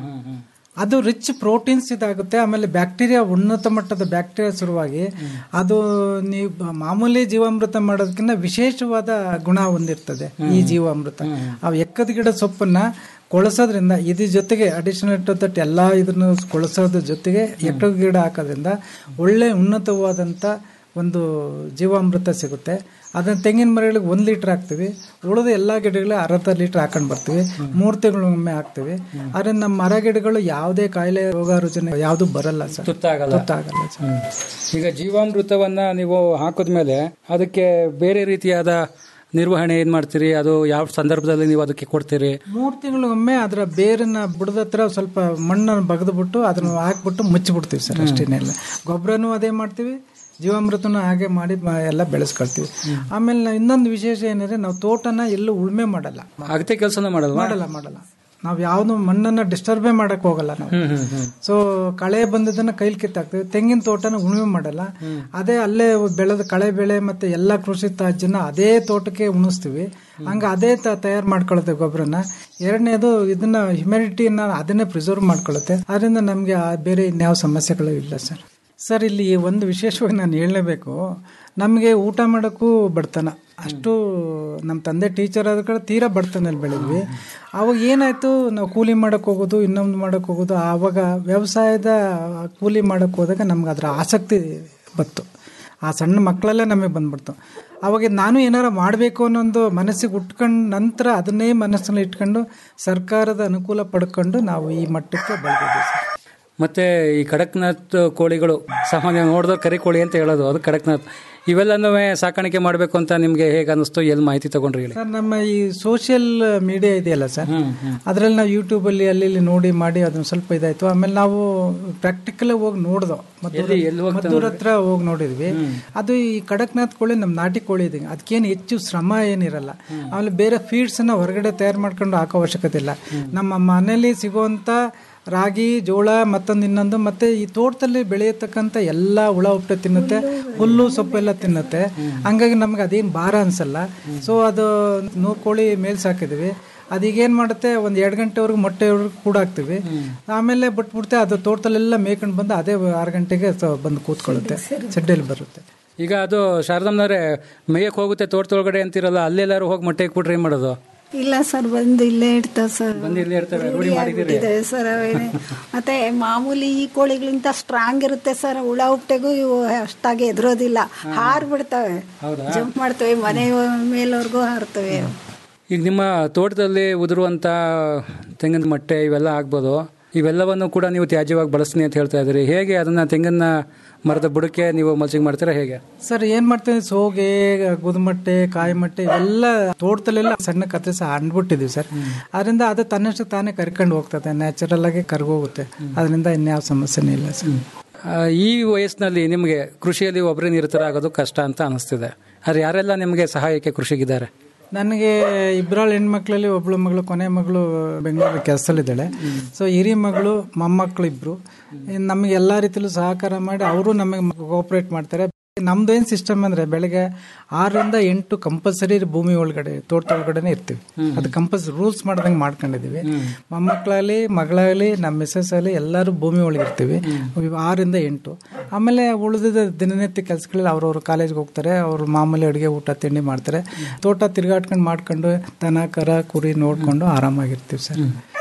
ಅದು ರಿಚ್ ಪ್ರೋಟೀನ್ಸ್ ಇದಾಗುತ್ತೆ ಆಮೇಲೆ ಬ್ಯಾಕ್ಟೀರಿಯಾ ಉನ್ನತ ಮಟ್ಟದ ಬ್ಯಾಕ್ಟೀರಿಯಾ ಶುರುವಾಗಿ ಅದು ನೀವು ಬ- ಮಾಮೂಲಿ ಜೀವಾಮೃತ ಮಾಡೋದಕ್ಕಿಂತ ವಿಶೇಷವಾದ ಗುಣ ಹೊಂದಿರ್ತದೆ ಈ ಜೀವಾಮೃತ ಆ ಎಕ್ಕದ ಗಿಡ ಸೊಪ್ಪನ್ನ ಕೊಳಸೋದ್ರಿಂದ ಇದ್ರ ಜೊತೆಗೆ ಅಡಿಷನಲ್ ಟು ದಟ್ ಎಲ್ಲ ಇದನ್ನು ಕೊಳಸೋದ್ರ ಜೊತೆಗೆ ಎಕ್ಕದ ಗಿಡ ಹಾಕೋದ್ರಿಂದ ಒಳ್ಳೆ ಉನ್ನತವಾದಂಥ ಒಂದು ಜೀವಾಮೃತ ಸಿಗುತ್ತೆ ಅದನ್ನ ತೆಂಗಿನ ಮರಗಳಿಗೆ ಒಂದು ಲೀಟರ್ ಹಾಕ್ತೀವಿ ಉಳಿದ ಎಲ್ಲ ಗಿಡಗಳಿಗೆ ಅರ್ಧ ಲೀಟರ್ ಹಾಕೊಂಡು ಬರ್ತೀವಿ ಮೂರು ತಿಂಗಳಿಗೊಮ್ಮೆ ಹಾಕ್ತೀವಿ ಆದ್ರೆ ನಮ್ಮ ಮರ ಗಿಡಗಳು ಯಾವುದೇ ಕಾಯಿಲೆ ರೋಗ ರುಜಿನ ಯಾವುದು ಬರಲ್ಲ ಸರ್ ತುತ್ತಾಗಲ್ಲ ತುತ್ತಾಗಲ್ಲ ಸರ್ ಈಗ ಜೀವಾಮೃತವನ್ನ ನೀವು ಹಾಕಿದ್ಮೇಲೆ ಅದಕ್ಕೆ ಬೇರೆ ರೀತಿಯಾದ ನಿರ್ವಹಣೆ ಏನ್ ಮಾಡ್ತೀರಿ ಅದು ಯಾವ ಸಂದರ್ಭದಲ್ಲಿ ನೀವು ಅದಕ್ಕೆ ಕೊಡ್ತೀರಿ ಮೂರು ತಿಂಗಳಿಗೊಮ್ಮೆ ಅದರ ಬೇರನ್ನ ಬುಡದ ಹತ್ರ ಸ್ವಲ್ಪ ಮಣ್ಣನ್ನು ಬಗೆದ್ಬಿಟ್ಟು ಅದನ್ನ ಹಾಕ್ಬಿಟ್ಟು ಮುಚ್ಚಿಬಿಡ್ತೀವಿ ಸರ್ ಅಷ್ಟೇನಿಲ್ಲ ಗೊಬ್ಬರನೂ ಅದೇ ಮಾಡ್ತೀವಿ ಜೀವಾಮೃತನೂ ಹಾಗೆ ಮಾಡಿ ಮ- ಎಲ್ಲ ಬೆಳೆಸ್ಕೊಳ್ತೀವಿ ಆಮೇಲೆ ನಾವು ಇನ್ನೊಂದು ವಿಶೇಷ ಏನಂದ್ರೆ ನಾವು ತೋಟನ ಎಲ್ಲೂ ಉಳುಮೆ ಮಾಡಲ್ಲ ಅಗತ್ಯ ಕೆಲಸನ ಮಾಡಲ್ವಾ ಮಾಡಲ್ಲ ಮಾಡಲ್ಲ ನಾವು ಯಾವ್ದು ಮಣ್ಣನ್ನ ಡಿಸ್ಟರ್ಬೇ ಮಾಡಕ್ ಹೋಗಲ್ಲ ನಾವು ಸೊ ಕಳೆ ಬಂದದನ್ನ ಕೈಲಿ ಕಿತ್ತಾಕ್ತಿವಿ ತೆಂಗಿನ ತೋಟನ ಉಳುಮೆ ಮಾಡಲ್ಲ ಅದೇ ಅಲ್ಲೇ ಬೆಳೆದ ಕಳೆ ಬೆಳೆ ಮತ್ತೆ ಎಲ್ಲಾ ಕೃಷಿ ತ್ಯಾಜ್ಯನ ಅದೇ ತೋಟಕ್ಕೆ ಉಣಿಸ್ತೀವಿ ಹಂಗ ಅದೇ ತಯಾರು ಮಾಡ್ಕೊಳುತ್ತೆ ಗೊಬ್ಬರನ ಎರಡನೇದು ಇದನ್ನ ಹ್ಯುಮಿಡಿಟಿನ ಅದನ್ನೇ ಪ್ರಿಸರ್ವ್ ಮಾಡ್ಕೊಳ್ಳುತ್ತೆ ಅದರಿಂದ ನಮ್ಗೆ ಆ ಬೇರೆ ಇನ್ಯಾವ ಸಮಸ್ಯೆಗಳು ಇಲ್ಲ ಸರ್ ಸರ್ ಇಲ್ಲಿ ಒಂದು ವಿಶೇಷವಾಗಿ ನಾನು ಹೇಳಲೇಬೇಕು ನಮಗೆ ಊಟ ಮಾಡೋಕ್ಕೂ ಬಡತನ ಅಷ್ಟು ನಮ್ಮ ತಂದೆ ಟೀಚರ್ ಆದ ಕಡೆ ತೀರಾ ಬಡತನಲ್ಲಿ ಬೆಳೆದ್ವಿ ಅವಾಗ ಏನಾಯ್ತು ನಾವು ಕೂಲಿ ಮಾಡಕ್ಕೆ ಹೋಗೋದು ಇನ್ನೊಂದು ಮಾಡಕ್ಕೆ ಹೋಗೋದು ಆವಾಗ ವ್ಯವಸಾಯದ ಕೂಲಿ ಮಾಡಕ್ಕೆ ಹೋದಾಗ ನಮ್ಗೆ ಅದರ ಆಸಕ್ತಿ ಬತ್ತು ಆ ಸಣ್ಣ ಮಕ್ಕಳಲ್ಲೇ ನಮಗೆ ಬಂದ್ಬಿಡ್ತು ಅವಾಗ ನಾನು ಏನಾರ ಮಾಡಬೇಕು ಅನ್ನೋದು ಮನಸ್ಸಿಗೆ ಉಟ್ಕೊಂಡು ನಂತರ ಅದನ್ನೇ ಮನಸ್ಸಲ್ಲಿ ಇಟ್ಕೊಂಡು ಸರ್ಕಾರದ ಅನುಕೂಲ ಪಡ್ಕೊಂಡು ನಾವು ಈ ಮಟ್ಟಕ್ಕೆ ಬೆಳೆದಿದ್ದೀವಿ ಸರ್ ಮತ್ತೆ ಈ ಕಡಕ್ನಾಥ್ ಕೋಳಿಗಳು ಸಾಮಾನ್ಯ ನೋಡಿದ್ರೆ ಕರಿ ಕೋಳಿ ಅಂತ ಹೇಳೋದು ಅದು ಕಡಕ್ನಾಥ್ ಇವೆಲ್ಲನೂ ಸಾಕಾಣಿಕೆ ಮಾಡಬೇಕು ಅಂತ ನಿಮ್ಗೆ ಹೇಗೆ ಅನಿಸ್ತು ಎಲ್ಲಿ ಮಾಹಿತಿ ತಗೊಂಡ್ರಿ ಹೇಳಿ ಸರ್ ನಮ್ಮ ಈ ಸೋಷಿಯಲ್ ಮೀಡಿಯಾ ಇದೆಯಲ್ಲ ಸರ್ ಅದ್ರಲ್ಲಿ ನಾವು ಯೂಟ್ಯೂಬ್ ಅಲ್ಲಿ ಅಲ್ಲಿ ಇಲ್ಲಿ ನೋಡಿ ಮಾಡಿ ಅದನ್ನ ಸ್ವಲ್ಪ ಇದಾಯ್ತು ಆಮೇಲೆ ನಾವು ಪ್ರಾಕ್ಟಿಕಲ್ ಹೋಗಿ ನೋಡ್ದೋ ಎಲ್ಲಿ- ಎಲ್ಲಿ ಹೋಗ್ತಾ ಮದ್ದೂರ್ ಹತ್ರ ಹೋಗಿ ನೋಡಿದ್ವಿ ಅದು ಈ ಕಡಕ್ನಾಥ್ ಕೋಳಿ ನಮ್ ನಾಟಿ ಕೋಳಿ ಇದೆ ಅದಕ್ಕೇನು ಹೆಚ್ಚು ಶ್ರಮ ಏನಿರಲ್ಲ ಆಮೇಲೆ ಬೇರೆ ಫೀಡ್ಸ್ ಅನ್ನ ಹೊರಗಡೆ ತಯಾರು ಮಾಡ್ಕೊಂಡು ಹಾಕೋ ಅವಶ್ಯಕತೆ ಇಲ್ಲ ನಮ್ಮ ಮನೇಲಿ ಸಿಗುವಂತ ರಾಗಿ ಜೋಳ ಮತ್ತೊಂದು ಇನ್ನೊಂದು ಮತ್ತೆ ಈ ತೋಟದಲ್ಲಿ ಬೆಳೆಯತಕ್ಕಂಥ ಎಲ್ಲ ಹುಳ ಹುಟ್ಟೆ ತಿನ್ನುತ್ತೆ ಹುಲ್ಲು ಸೊಪ್ಪೆಲ್ಲ ತಿನ್ನುತ್ತೆ ಹಂಗಾಗಿ ನಮ್ಗೆ ಅದೇನು ಭಾರ ಅನ್ಸಲ್ಲ ಸೊ ಅದು ನೂರು ಕೋಳಿ ಮೇಲ್ ಸಾಕಿದ್ವಿ ಅದೀಗೇನ್ ಮಾಡುತ್ತೆ ಒಂದ್ ಎರಡ್ ಗಂಟೆವರೆಗೂ ಮೊಟ್ಟೆವರೆಗೂ ಕೂಡ ಹಾಕ್ತಿವಿ ಆಮೇಲೆ ಬಿಟ್ಬಿಡ್ತೆ ಅದು ತೋಟದಲ್ಲೆಲ್ಲ ಮೇಯ್ಕೊಂಡು ಬಂದು ಅದೇ ಆರು ಗಂಟೆಗೆ ಸ- ಬಂದು ಕೂತ್ಕೊಳ್ಳುತ್ತೆ ಸೆಡ್ಡಲ್ಲಿ ಬರುತ್ತೆ ಈಗ ಅದು ಶಾರದಮ್ಮನವ್ರೆ ಮೇಯಕ್ಕೆ ಹೋಗುತ್ತೆ ತೋಟದೊಳಗಡೆ ಅಂತಿರಲ್ಲ ಅಲ್ಲೆಲ್ಲಾರು ಹೋಗಿ ಮೊಟ್ಟೆ ಇಕ್ಬಿಟ್ರೆ ಏನ್ ಮಾಡೋದು ಇಲ್ಲ ಸರ್ ಬಂದು ಇಲ್ಲೇ ಇಡ್ತಾವ ಸರ್ ಬಂದು ಇಲ್ಲೇ ಇರ್ತವೆ ರೂಢಿ ಮಾಡಿದಿರಿ ಇದೆ ಸರ್ ಅವೇನೆ. ಮತ್ತೆ ಮಾಮೂಲಿ ಈ ಕೋಳಿಗಳಿಂತ ಸ್ಟ್ರಾಂಗ್ ಇರುತ್ತೆ ಸರ್ ಹುಳ ಹುಟ್ಟೆಗೂ ಇವು ಅಷ್ಟಾಗಿ ಎದುರೋದಿಲ್ಲ ಹಾರ್ ಬಿಡ್ತವೆ ಜಂಪ್ ಮಾಡ್ತವೆ ಮನೆ ಮೇಲವರೆಗೂ ಹಾರ್ತವೆ ಈಗ ನಿಮ್ಮ ತೋಟದಲ್ಲಿ ಉದುರುವಂತ ತೆಂಗಿನ ಮೊಟ್ಟೆ ಇವೆಲ್ಲ ಆಗ್ಬೋದು ಇವೆಲ್ಲವನ್ನು ಕೂಡ ನೀವು ತ್ಯಾಜ್ಯವಾಗಿ ಬಳಸ್ತೀನಿ ಅಂತ ಹೇಳ್ತಾ ಇದ್ದೀರಿ ಹೇಗೆ ಅದನ್ನ ತೆಂಗಿನ ಮರದ ಬುಡಕ್ಕೆ ನೀವು ಮಲ್ಚಿಂಗ್ ಮಾಡ್ತೀರಾ ಹೇಗೆ ಸರ್ ಏನ್ ಮಾಡ್ತೇವೆ ಸೋಗೆ ಗುದುಮಟ್ಟೆ ಕಾಯಿ ಮಟ್ಟೆ ಇವೆಲ್ಲ ತೋಟದಲ್ಲೆಲ್ಲ ಸಣ್ಣ ಕತ್ತರಿಸಿ ಅಂದ್ಬಿಟ್ಟಿದೀವಿ ಸರ್ ಅದರಿಂದ ಅದು ತನ್ನಷ್ಟು ತಾನೇ ಕರ್ಕೊಂಡು ಹೋಗ್ತದೆ ನ್ಯಾಚುರಲ್ ಆಗಿ ಕರ್ಗೋಗುತ್ತೆ ಅದರಿಂದ ಇನ್ಯಾವ ಸಮಸ್ಯೆನೇ ಇಲ್ಲ ಸರ್ ಆ, ಈ ವಯಸ್ಸಿನಲ್ಲಿ ನಿಮಗೆ ಕೃಷಿಯಲ್ಲಿ ಒಬ್ಬರೇ ನಿರತರಾಗೋದು ಕಷ್ಟ ಅಂತ ಅನಿಸ್ತಿದೆ ಆದ್ರೆ ಯಾರೆಲ್ಲ ನಿಮಗೆ ಸಹಾಯಕ್ಕೆ ಕೃಷಿಗಿದ್ದಾರೆ ನನಗೆ ಇಬ್ಬರಾಳು ಹೆಣ್ಮಕ್ಳಲ್ಲಿ ಒಬ್ಳು ಮಗಳು ಕೊನೆ ಮಗಳು ಬೆಂಗಳೂರು ಕೆಲಸದಲ್ಲಿದ್ದಾಳೆ ಸೊ ಹಿರಿ ಮಗಳು ಮೊಮ್ಮಕ್ಕಳು ಇಬ್ರು ಇನ್ನು ನಮಗೆ ಎಲ್ಲಾ ರೀತಿಲೂ ಸಹಕಾರ ಮಾಡಿ ಅವರು ನಮಗೆ ಕೋಆಪರೇಟ್ ಮಾಡ್ತಾರೆ ನಮ್ದು ಏನ್ ಸಿಸ್ಟಮ್ ಅಂದ್ರೆ ಬೆಳಗ್ಗೆ ಆರರಿಂದ ಎಂಟು ಕಂಪಲ್ಸರಿ ಭೂಮಿ ಒಳಗಡೆ ತೋಟದ ಒಳಗಡೆನೆ ಇರ್ತೀವಿ ಅದು ಕಂಪಲ್ಸರಿ ರೂಲ್ಸ್ ಮಾಡ್ದಂಗೆ ಮಾಡ್ಕೊಂಡಿದೀವಿ ಮೊಮ್ಮಕ್ಕಳಾಗಲಿ ಮಗಳಾಗಲಿ ನಮ್ಮ ಮಿಸ್ಸಸ್ ಆಗಲಿ ಎಲ್ಲರೂ ಭೂಮಿ ಒಳಗೆ ಇರ್ತೀವಿ ಆರರಿಂದ ಎಂಟು ಆಮೇಲೆ ಉಳಿದ ದಿನನಿತ್ಯ ಕೆಲಸಗಳಲ್ಲಿ ಅವ್ರವ್ರು ಕಾಲೇಜ್ಗೆ ಹೋಗ್ತಾರೆ ಅವರು ಮಾಮೂಲಿ ಅಡುಗೆ ಊಟ ತಿಂಡಿ ಮಾಡ್ತಾರೆ ತೋಟ ತಿರ್ಗಾಡ್ಕೊಂಡು ಮಾಡ್ಕೊಂಡು ದನ ಕರ ಕುರಿ ನೋಡ್ಕೊಂಡು ಆರಾಮಾಗಿರ್ತೀವಿ ಸರ್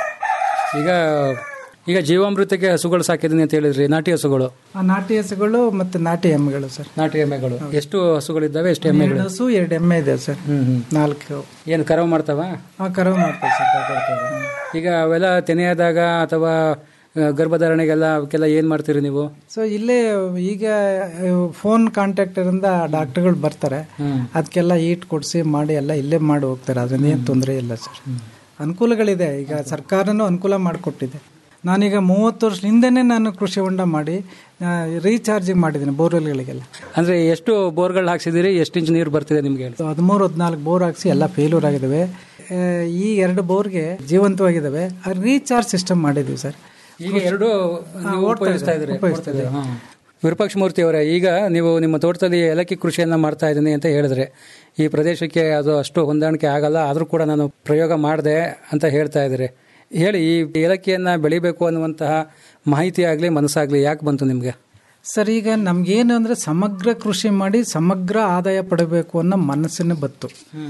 ಈಗ ಈಗ ಜೀವಾಮೃತಕ್ಕೆ ಹಸುಗಳು ಸಾಕಿದ್ದೀನಿ ಅಂತ ಹೇಳಿದ್ರಿ ನಾಟಿ ಹಸುಗಳು ಆ ನಾಟಿ ಹಸುಗಳು ಮತ್ತೆ ನಾಟಿ ಎಮ್ಮೆಗಳು ಸರ್ ನಾಟಿ ಎಮ್ಮೆಗಳು ಎಷ್ಟು ಹಸುಗಳಿದ್ದಾವೆ ಎಷ್ಟು ಎಮ್ಮೆಗಳು ಎರಡು ಹಸು ಎರಡು ಎಮ್ಮೆ ಇದೆ ಸರ್ ನಾಲ್ಕು ಏನು ಕರವು ಮಾಡ್ತಾವ ಆ ಕರವು ಮಾಡ್ತಾರೆ ಸರ್ ಈಗ ಅವೆಲ್ಲ ತೆನೆಯಾದಾಗ ಅಥವಾ ಆ, ಗರ್ಭಧಾರಣೆಗೆಲ್ಲ ಅವಕ್ಕೆಲ್ಲ ಏನ್ ಮಾಡ್ತೀರಿ ನೀವು ಸೊ ಇಲ್ಲೇ ಈಗ ಫೋನ್ ಕಾಂಟ್ಯಾಕ್ಟರಿಂದ ಡಾಕ್ಟರ್ಗಳು ಬರ್ತಾರೆ ಅದಕ್ಕೆಲ್ಲ ಈಟ್ ಕೊಡಿಸಿ ಮಾಡಿ ಎಲ್ಲ ಇಲ್ಲೇ ಮಾಡಿ ಹೋಗ್ತಾರೆ ಅದರಿಂದ ಏನು ತೊಂದರೆ ಇಲ್ಲ ಸರ್ ಅನುಕೂಲಗಳಿದೆ ಈಗ ಸರ್ಕಾರನೂ ಅನುಕೂಲ ಮಾಡಿಕೊಟ್ಟಿದೆ ನಾನೀಗ ಮೂವತ್ತು ವರ್ಷ ಹಿಂದೆನೇ ನಾನು ಕೃಷಿ ಹೊಂಡ ಮಾಡಿ ರೀಚಾರ್ಜಿಂಗ್ ಮಾಡಿದ್ದೀನಿ ಬೋರ್ವೆಲ್ಗಳಿಗೆಲ್ಲ ಅಂದ್ರೆ ಎಷ್ಟು ಬೋರ್ಗಳು ಹಾಕ್ಸಿದಿರಿ ಎಷ್ಟು ಇಂಚ್ ನೀರು ಬರ್ತಿದೆ ನಿಮ್ಗೆ ಹೇಳಿ ಹದಿಮೂರು ಹದಿನಾಲ್ಕು ಬೋರ್ ಹಾಕ್ಸಿ ಎಲ್ಲ ಫೇಲ್ಯೂರ್ ಆಗಿದ್ದಾವೆ ಆ, ಈ ಎರಡು ಬೋರ್ಗೆ ಜೀವಂತವಾಗಿದ್ದಾವೆ ರೀಚಾರ್ಜ್ ಸಿಸ್ಟಮ್ ಮಾಡಿದ್ದೀವಿ ಸರ್ ಈಗ ಎರಡು ನೀವು ಓಡ್ತಾ ಉಪಯೋಗಿಸ್ತಾ ಇದೆ, ಇದ್ದೀರಿ ಉಪಯೋಗಿಸ್ತಾ ಓಡ್ತಾ ಇದೆ. ಹಾ. ವಿರೂಪಾಕ್ಷ ಮೂರ್ತಿ ಅವರೇ ಈಗ ನೀವು ನಿಮ್ಮ ತೋಟದಲ್ಲಿ ಏಲಕ್ಕಿ ಕೃಷಿಯನ್ನ ಮಾಡ್ತಾ ಇದ್ದೀನಿ ಅಂತ ಹೇಳಿದ್ರೆ ಈ ಪ್ರದೇಶಕ್ಕೆ ಅದು ಅಷ್ಟು ಹೊಂದಾಣಿಕೆ ಆಗಲ್ಲ ಆದರೂ ಕೂಡ ನಾನು ಪ್ರಯೋಗ ಮಾಡಿದೆ ಅಂತ ಹೇಳ್ತಾ ಇದ್ದೀರಿ ಹೇಳಿ ಈ ಏಲಕ್ಕಿಯನ್ನ ಬೆಳಿಬೇಕು ಅನ್ನುವಂತಹ ಮಾಹಿತಿ ಆಗಲಿ ಮನಸ್ಸಾಗ್ಲಿ ಯಾಕೆ ಬಂತು ನಿಮಗೆ ಸರ್ ಈಗ ನಮ್ಗೇನು ಅಂದ್ರೆ ಸಮಗ್ರ ಕೃಷಿ ಮಾಡಿ ಸಮಗ್ರ ಆದಾಯ ಪಡಬೇಕು ಅನ್ನೋ ಮನಸ್ಸಿನ ಬತ್ತು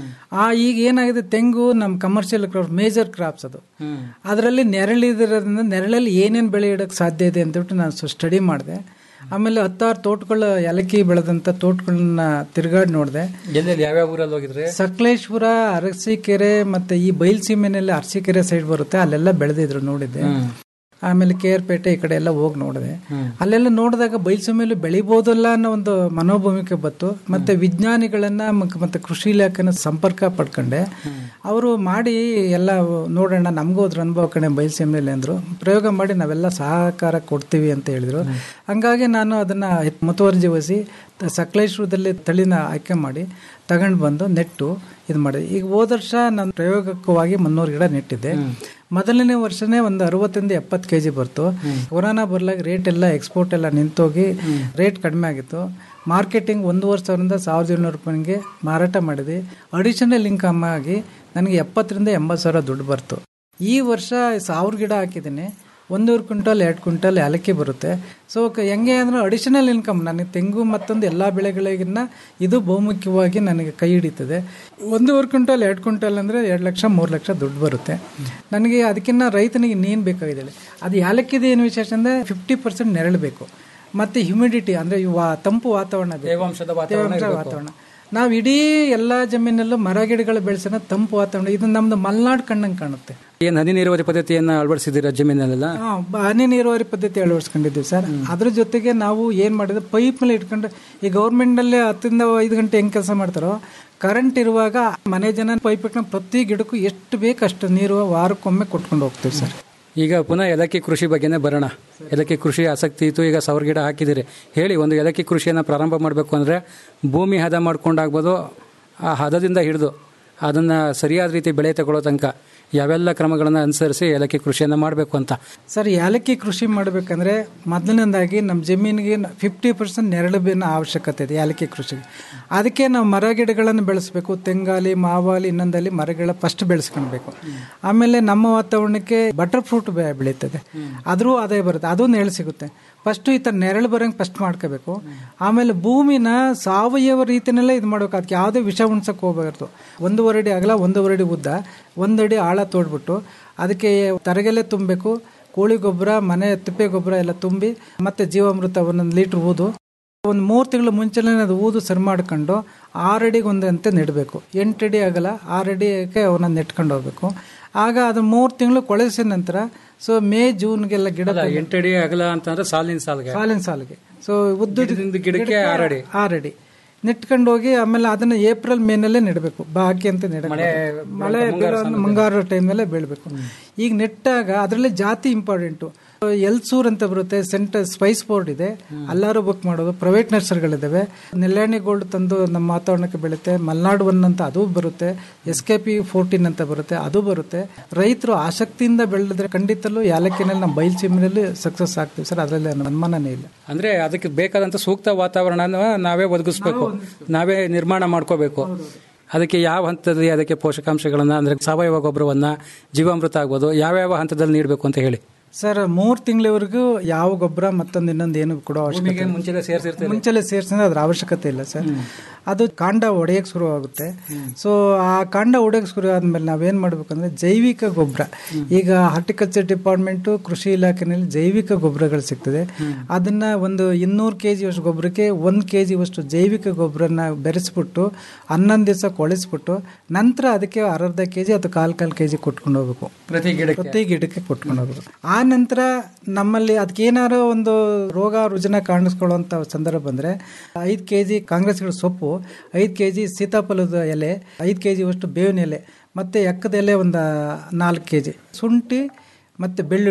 ಆ ಈಗ ಏನಾಗಿದೆ ತೆಂಗು ನಮ್ಮ ಕಮರ್ಷಿಯಲ್ ಕ್ರಾಪ್ ಮೇಜರ್ ಕ್ರಾಪ್ಸ್ ಅದು ಅದರಲ್ಲಿ ನೆರಳಿದಿರೋದ್ರಿಂದ ನೆರಳಲ್ಲಿ ಏನೇನು ಬೆಳೆ ಇಡೋಕ್ಕೆ ಸಾಧ್ಯ ಇದೆ ಅಂತೇಳ್ಬಿಟ್ಟು ನಾನು ಸ್ಟಡಿ ಮಾಡಿದೆ ಆಮೇಲೆ ಹತ್ತಾರು ತೋಟಗಳು ಏಲಕ್ಕಿ ಬೆಳೆದಂಥ ತೋಟಗಳನ್ನ ತಿರುಗಾಡಿ ನೋಡಿದೆ ಎಲ್ಲೆಲ್ಲಿ ಯಾವ್ಯಾವ ಊರಲ್ಲಿ ಹೋಗಿದ್ರೆ ಸಕಲೇಶ್ಪುರ ಅರಸೀಕೆರೆ ಮತ್ತೆ ಈ ಬೈಲ್ಸೀಮೆನಲ್ಲಿ ಅರಸೀಕೆರೆ ಸೈಡ್ ಬರುತ್ತೆ ಅಲ್ಲೆಲ್ಲ ಬೆಳೆದಿದ್ರು ನೋಡಿದ್ದೆ ಆಮೇಲೆ ಕೇರ್ಪೇಟೆ ಈ ಕಡೆ ಎಲ್ಲ ಹೋಗಿ ನೋಡಿದೆ ಅಲ್ಲೆಲ್ಲ ನೋಡಿದಾಗ ಬೈಲ್ಸೀಮೆಯಲ್ಲಿ ಬೆಳಿಬೋದಲ್ಲ ಅನ್ನೋ ಒಂದು ಮನೋಭೂಮಿಕೆ ಬತ್ತು ಮತ್ತೆ ವಿಜ್ಞಾನಿಗಳನ್ನ ಮ- ಮತ್ತೆ ಕೃಷಿ ಇಲಾಖೆನ ಸಂಪರ್ಕ ಪಡ್ಕೊಂಡೆ ಅವರು ಮಾಡಿ ಎಲ್ಲ ನೋಡೋಣ ನಮಗೂ ಅದ್ರ ಅನುಭವ ಕಣೆ ಬೈಲ್ಸೀಮೆಯಲ್ಲಿ ಅಂದ್ರು ಪ್ರಯೋಗ ಮಾಡಿ ನಾವೆಲ್ಲ ಸಹಕಾರ ಕೊಡ್ತೀವಿ ಅಂತ ಹೇಳಿದ್ರು ಹಂಗಾಗಿ ನಾನು ಅದನ್ನ ಮುತುವರ್ಜಿ ವಹಿಸಿ ತ- ಸಕಲೇಶ್ವರದಲ್ಲಿ ತಳಿನ ಆಯ್ಕೆ ಮಾಡಿ ತಗೊಂಡು ಬಂದು ನೆಟ್ಟು ಇದು ಮಾಡಿದೆ ಈಗ ಹೋದ ವರ್ಷ ನಾನು ಪ್ರಯೋಗಕವಾಗಿ ಮುನ್ನೂರು ಗಿಡ ನೆಟ್ಟಿದ್ದೆ ಮೊದಲನೇ ವರ್ಷನೇ ಒಂದು ಅರವತ್ತರಿಂದ ಎಪ್ಪತ್ತು ಕೆ ಜಿ ಬರ್ತು ಕೊರೋನಾ ಬರ್ಲಾಗ ರೇಟ್ ಎಲ್ಲ ಎಕ್ಸ್ಪೋರ್ಟ್ ಎಲ್ಲ ನಿಂತೋಗಿ ರೇಟ್ ಕಡಿಮೆ ಆಗಿತ್ತು ಮಾರ್ಕೆಟಿಂಗ್ ಒಂದೂವರೆ ಸಾವಿರದಿಂದ ಸಾವಿರದ ಏಳ್ನೂರು ರೂಪಾಯಿಗೆ ಮಾರಾಟ ಮಾಡಿದ್ವಿ ಅಡಿಷನಲ್ ಇನ್ಕಮ್ ಆಗಿ ನನಗೆ ಎಪ್ಪತ್ತರಿಂದ ಎಂಬತ್ತು ಸಾವಿರ ದುಡ್ಡು ಬರ್ತು ಈ ವರ್ಷ ಸಾವಿರ ಗಿಡ ಹಾಕಿದ್ದೀನಿ ಒಂದೂವರೆ ಕ್ವಿಂಟಲ್ ಎರಡು ಕ್ವಿಂಟಲ್ ಏಲಕ್ಕಿ ಬರುತ್ತೆ ಸೊ ಕ- ಹೆಂಗೆ ಅಂದ್ರೆ ಅಡಿಷನಲ್ ಇನ್ಕಮ್ ನನಗೆ ತೆಂಗು ಮತ್ತೊಂದು ಎಲ್ಲ ಬೆಳೆಗಳಿಗಿನ್ನ ಇದು ಬಹುಮುಖ್ಯವಾಗಿ ನನಗೆ ಕೈ ಹಿಡಿತದೆ ಒಂದೂವರೆ ಕ್ವಿಂಟಲ್ ಎರಡು ಕ್ವಿಂಟಲ್ ಅಂದರೆ ಎರಡು ಲಕ್ಷ ಮೂರು ಲಕ್ಷ ದುಡ್ಡು ಬರುತ್ತೆ ನನಗೆ ಅದಕ್ಕಿಂತ ರೈತನಿಗೆ ಇನ್ನೇನು ಬೇಕಾಗಿದೆ ಹೇಳಿ? ಅದು ಏಲಕ್ಕಿದು ಏನು ವಿಶೇಷ ಅಂದರೆ ಫಿಫ್ಟಿ ಪರ್ಸೆಂಟ್ ನೆರಳು ಬೇಕು ಮತ್ತು ಹ್ಯುಮಿಡಿಟಿ ಅಂದರೆ ತಂಪು ವಾತಾವರಣ ಬೇಕು. ತೇವಾಂಶದ ವಾತಾವರಣ ತೇವಾಂಶ ಇರ್ಬೇಕು. ವಾತಾವರಣ ನಾವು ಇಡೀ ಎಲ್ಲ ಜಮೀನಲ್ಲೂ ಮರ ಗಿಡಗಳು ಬೆಳೆಸೋಣ ತಂಪು ವಾತಾವರಣ ಇದು ನಮ್ದು ಮಲೆನಾಡು ಕಣ್ಣಂಗೆ ಕಾಣುತ್ತೆ ಏನು ಹನಿ ನೀರಾವರಿ ಪದ್ಧತಿಯನ್ನ ಅಳವಡಿಸಿದ್ದೀರಾ ಜಮೀನಲ್ಲೆಲ್ಲ ಹಾ, ಬ- ಹನಿ ನೀರಾವರಿ ಪದ್ಧತಿ ಅಳವಡಿಸ್ಕೊಂಡಿದ್ದೀವಿ ಸರ್ ಅದ್ರ ಜೊತೆಗೆ ನಾವು ಏನು ಮಾಡಿದ್ರೆ ಪೈಪ್ ಮೇಲೆ ಇಟ್ಕೊಂಡು ಈ ಗೌರ್ಮೆಂಟಲ್ಲಿ ಹತ್ತರಿಂದ ಐದು ಗಂಟೆ ಹೆಂಗೆ ಕೆಲಸ ಮಾಡ್ತಾರೋ ಕರೆಂಟ್ ಇರುವಾಗ ಮನೆ ಜನ ಪೈಪ್ ಇಟ್ಕೊಂಡು ಪ್ರತಿ ಗಿಡಕ್ಕೂ ಎಷ್ಟು ಬೇಕು ಅಷ್ಟು ನೀರು ವಾರಕ್ಕೊಮ್ಮೆ ಕೊಟ್ಕೊಂಡು ಹೋಗ್ತೀವಿ ಸರ್ ಈಗ ಪುನಃ ಏಲಕ್ಕಿ ಕೃಷಿ ಬಗ್ಗೆನೇ ಬರೋಣ ಏಲಕ್ಕಿ ಕೃಷಿ ಆಸಕ್ತಿ ಇತ್ತು ಈಗ ಸಾವಿರ ಗಿಡ ಹಾಕಿದಿರಿ ಹೇಳಿ ಒಂದು ಏಲಕ್ಕಿ ಕೃಷಿಯನ್ನು ಪ್ರಾರಂಭ ಮಾಡಬೇಕು ಅಂದರೆ ಭೂಮಿ ಹದ ಮಾಡ್ಕೊಂಡಾಗ್ಬೋದು ಆ ಹದದಿಂದ ಹಿಡಿದು ಅದನ್ನು ಸರಿಯಾದ ರೀತಿ ಬೆಳೆ ತಗೊಳ್ಳೋ ತನಕ ಯಾವೆಲ್ಲ ಕ್ರಮಗಳನ್ನು ಅನುಸರಿಸಿ ಏಲಕ್ಕಿ ಕೃಷಿಯನ್ನು ಮಾಡಬೇಕು ಅಂತ ಸರ್ ಏಲಕ್ಕಿ ಕೃಷಿ ಮಾಡಬೇಕಂದ್ರೆ ಮೊದಲನೇದಾಗಿ ನಮ್ಮ ಜಮೀನಿಗೆ ಫಿಫ್ಟಿ ಪರ್ಸೆಂಟ್ ನೆರಳಿನ ಅವಶ್ಯಕತೆ ಇದೆ ಏಲಕ್ಕಿ ಕೃಷಿಗೆ ಅದಕ್ಕೆ ನಾವು ಮರ ಗಿಡಗಳನ್ನು ಬೆಳೆಸಬೇಕು ತೆಂಗಾಲಿ ಮಾವಾಲಿ ಇನ್ನೊಂದಲ್ಲಿ ಮರಗಳ ಫಸ್ಟ್ ಬೆಳೆಸ್ಕೊಳ್ಬೇಕು ಆಮೇಲೆ ನಮ್ಮ ವಾತಾವರಣಕ್ಕೆ ಬಟರ್ ಫ್ರೂಟ್ ಬೆಳೀತದೆ ಅದ್ರೂ ಆದಾಯ ಬರುತ್ತೆ ಅದೂ ನೆರಳು ಸಿಗುತ್ತೆ ಫಸ್ಟು ಈ ಥರ ನೆರಳು ಬರೋಂಗೆ ಫಸ್ಟ್ ಮಾಡ್ಕೋಬೇಕು ಆಮೇಲೆ ಭೂಮಿನ ಸಾವಯವ ರೀತಿನಲ್ಲೇ ಇದು ಮಾಡ್ಬೇಕು ಅದಕ್ಕೆ ಯಾವುದೇ ವಿಷ ಉಣ್ಸಕ್ಕೆ ಹೋಗಬಾರ್ದು ಒಂದೂವರೆ ಅಡಿ ಅಗಲ ಒಂದೂವರೆ ಅಡಿ ಉದ್ದ ಒಂದಡಿ ಆಳ ತೋಡ್ಬಿಟ್ಟು ಅದಕ್ಕೆ ತರಗೆಲೆ ತುಂಬಬೇಕು ಕೋಳಿ ಗೊಬ್ಬರ ಮನೆ ತಿಪ್ಪೆ ಗೊಬ್ಬರ ಎಲ್ಲ ತುಂಬಿ ಮತ್ತೆ ಜೀವಾಮೃತ ಒಂದೊಂದು ಲೀಟ್ರ್ ಊದು ಒಂದು ಮೂರು ತಿಂಗಳ ಮುಂಚೆನೇ ಅದು ಊದು ಸರಿ ಮಾಡ್ಕೊಂಡು ಆರಡಿಗೆ ಒಂದಂತೆ ನೆಡಬೇಕು ಎಂಟಡಿ ಆಗಲ್ಲ ಆರಡಿಗೆ ಅವನ್ನ ನೆಟ್ಕೊಂಡು ಹೋಗ್ಬೇಕು ಆಗ ಅದು ಮೂರು ತಿಂಗಳು ಕೊಳೆಸಿದ ನಂತರ ಸೊ ಮೇ ಜೂನ್ಗೆಲ್ಲ ಗಿಡ ಎಂಟಡಿ ಅಗಲ ಅಂತಂದ್ರೆ ಸಾಲಿನ ಸಾಲಿಗೆ ಸಾಲಿನ ಸಾಲಿಗೆ ಸೊ ಉದ್ದು ಗಿಡದಿಂದ ಗಿಡಕ್ಕೆ ಆರಡಿ. ಆರಡಿ ನೆಟ್ಕೊಂಡು ಹೋಗಿ ಆಮೇಲೆ ಅದನ್ನ ಏಪ್ರಿಲ್ ಮೇನಲ್ಲೇ ನೆಡಬೇಕು ಬಾಕಿ ಅಂತ ನೆಡ ಮಳೆ ಬೀಳೋ ಒಂದು ಮುಂಗಾರು ಟೈಮಲ್ಲೇ ಬೆಳಬೇಕು ಈಗ ನೆಟ್ಟಾಗ ಅದರಲ್ಲಿ ಜಾತಿ ಇಂಪಾರ್ಟೆಂಟು ಎಲ್ಸೂರ್ ಅಂತ ಬರುತ್ತೆ ಸೆಂಟರ್ ಸ್ಪೈಸ್ ಬೋರ್ಡ್ ಇದೆ ಎಲ್ಲರೂ ಬುಕ್ ಮಾಡೋದು ಪ್ರೈವೇಟ್ ನರ್ಸರಿಗಳಿದ್ದಾವೆ ನೆಲ್ಯಾಣಿ ಗೋಲ್ಡ್ ತಂದು ನಮ್ಮ ವಾತಾವರಣಕ್ಕೆ ಬೆಳುತ್ತೆ ಮಲ್ನಾಡು ಒನ್ ಅಂತ ಅದು ಬರುತ್ತೆ ಎಸ್ ಕೆ ಪಿ ಫೋರ್ಟೀನ್ ಅಂತ ಬರುತ್ತೆ ಅದು ಬರುತ್ತೆ ರೈತರು ಆಸಕ್ತಿಯಿಂದ ಬೆಳೆದ್ರೆ ಖಂಡಿತಲ್ಲೂ ಯಾಲಕ್ಕಿನಲ್ಲಿ ನಮ್ಮ ಬಯಲ್ಸೀಮಿನಲ್ಲಿ ಸಕ್ಸಸ್ ಆಗ್ತೀವಿ ಸರ್ ಅದರಲ್ಲಿ ಅನುಮಾನನೇ ಇಲ್ಲ ಅಂದ್ರೆ ಅದಕ್ಕೆ ಬೇಕಾದಂತ ಸೂಕ್ತ ವಾತಾವರಣ ನಾವೇ ಒದಗಿಸ್ಬೇಕು ನಾವೇ ನಿರ್ಮಾಣ ಮಾಡ್ಕೋಬೇಕು ಅದಕ್ಕೆ ಯಾವ ಹಂತದಲ್ಲಿ ಅದಕ್ಕೆ ಪೋಷಕಾಂಶಗಳನ್ನ ಅಂದ್ರೆ ಸಾವಯವ ಗೊಬ್ಬರವನ್ನ ಜೀವಾಮೃತ ಆಗ್ಬೋದು ಯಾವ್ಯಾವ ಹಂತದಲ್ಲಿ ನೀಡಬೇಕು ಅಂತ ಹೇಳಿ ಸರ್ ಮೂರು ತಿಂಗಳವರೆಗೂ ಯಾವ ಗೊಬ್ಬರ ಮತ್ತೊಂದು ಇನ್ನೊಂದು ಏನು ಕೊಡೋ ಅವಶ್ಯಕತೆ ಭೂಮಿಗೆ ಮುಂಚೆನೆ ಸೇರಿಸಿರ್ತೀವಿ ಮುಂಚೆಲೆ ಸೇರಿಸಿದ್ರೆ ಅದ್ರ ಅವಶ್ಯಕತೆ ಇಲ್ಲ ಸರ್ ಅದು ಕಾಂಡ ಒಡೆಯಕ್ಕೆ ಶುರು ಆಗುತ್ತೆ ಸೊ ಆ ಕಾಂಡ ಒಡೆಯಕ್ಕೆ ಶುರು ಆದ್ಮೇಲೆ ನಾವೇನ್ ಮಾಡ್ಬೇಕಂದ್ರೆ ಜೈವಿಕ ಗೊಬ್ಬರ ಈಗ ಹಾರ್ಟಿಕಲ್ಚರ್ ಡಿಪಾರ್ಟ್ಮೆಂಟು ಕೃಷಿ ಇಲಾಖೆನಲ್ಲಿ ಜೈವಿಕ ಗೊಬ್ಬರಗಳು ಸಿಗ್ತದೆ ಅದನ್ನ ಒಂದು ಇನ್ನೂರು ಕೆ ಜಿಯಷ್ಟು ಗೊಬ್ಬರಕ್ಕೆ ಒಂದು ಕೆ ಜಿಯಷ್ಟು ಜೈವಿಕ ಗೊಬ್ಬರನ ಬೆರೆಸ್ಬಿಟ್ಟು ಹನ್ನೊಂದು ದಿವಸ ಕೊಳಿಸ್ಬಿಟ್ಟು ನಂತರ ಅದಕ್ಕೆ ಅರ್ಧ ಕೆ ಜಿ ಅಥವಾ ಕಾಲು ಕಾಲು ಕೆ ಜಿ ಕೊಟ್ಕೊಂಡು ಹೋಗ್ಬೇಕು ಪ್ರತಿ ಗಿಡಕ್ಕೆ ಪ್ರತಿ ಗಿಡಕ್ಕೆ ಕೊಟ್ಕೊಂಡು ಹೋಗ್ಬೇಕು ಆ ನಂತರ ನಮ್ಮಲ್ಲಿ ಅದಕ್ಕೆ ಏನಾರು ಒಂದು ರೋಗ ರುಜಿನ ಕಾಣಿಸ್ಕೊಳ್ಳುವಂತ ಸಂದರ್ಭ ಬಂದ್ರೆ ಐದು ಕೆ ಜಿ ಕಾಂಗ್ರೆಸ್ ಗಿಡ ಸೊಪ್ಪು ಐದು ಕೆ ಜಿ ಸೀತಾಫಲದ ಎಲೆ ಐದು ಕೆ ಜಿಯಷ್ಟು ಬೇವಿನ ಎಲೆ ಮತ್ತೆ ಎಕ್ಕದ ಎಲೆ ಒಂದು ನಾಲ್ಕು ಕೆ ಜಿ ಶುಂಠಿ ಮತ್ತು ಬೆಳ್ಳುಳ್ಳಿ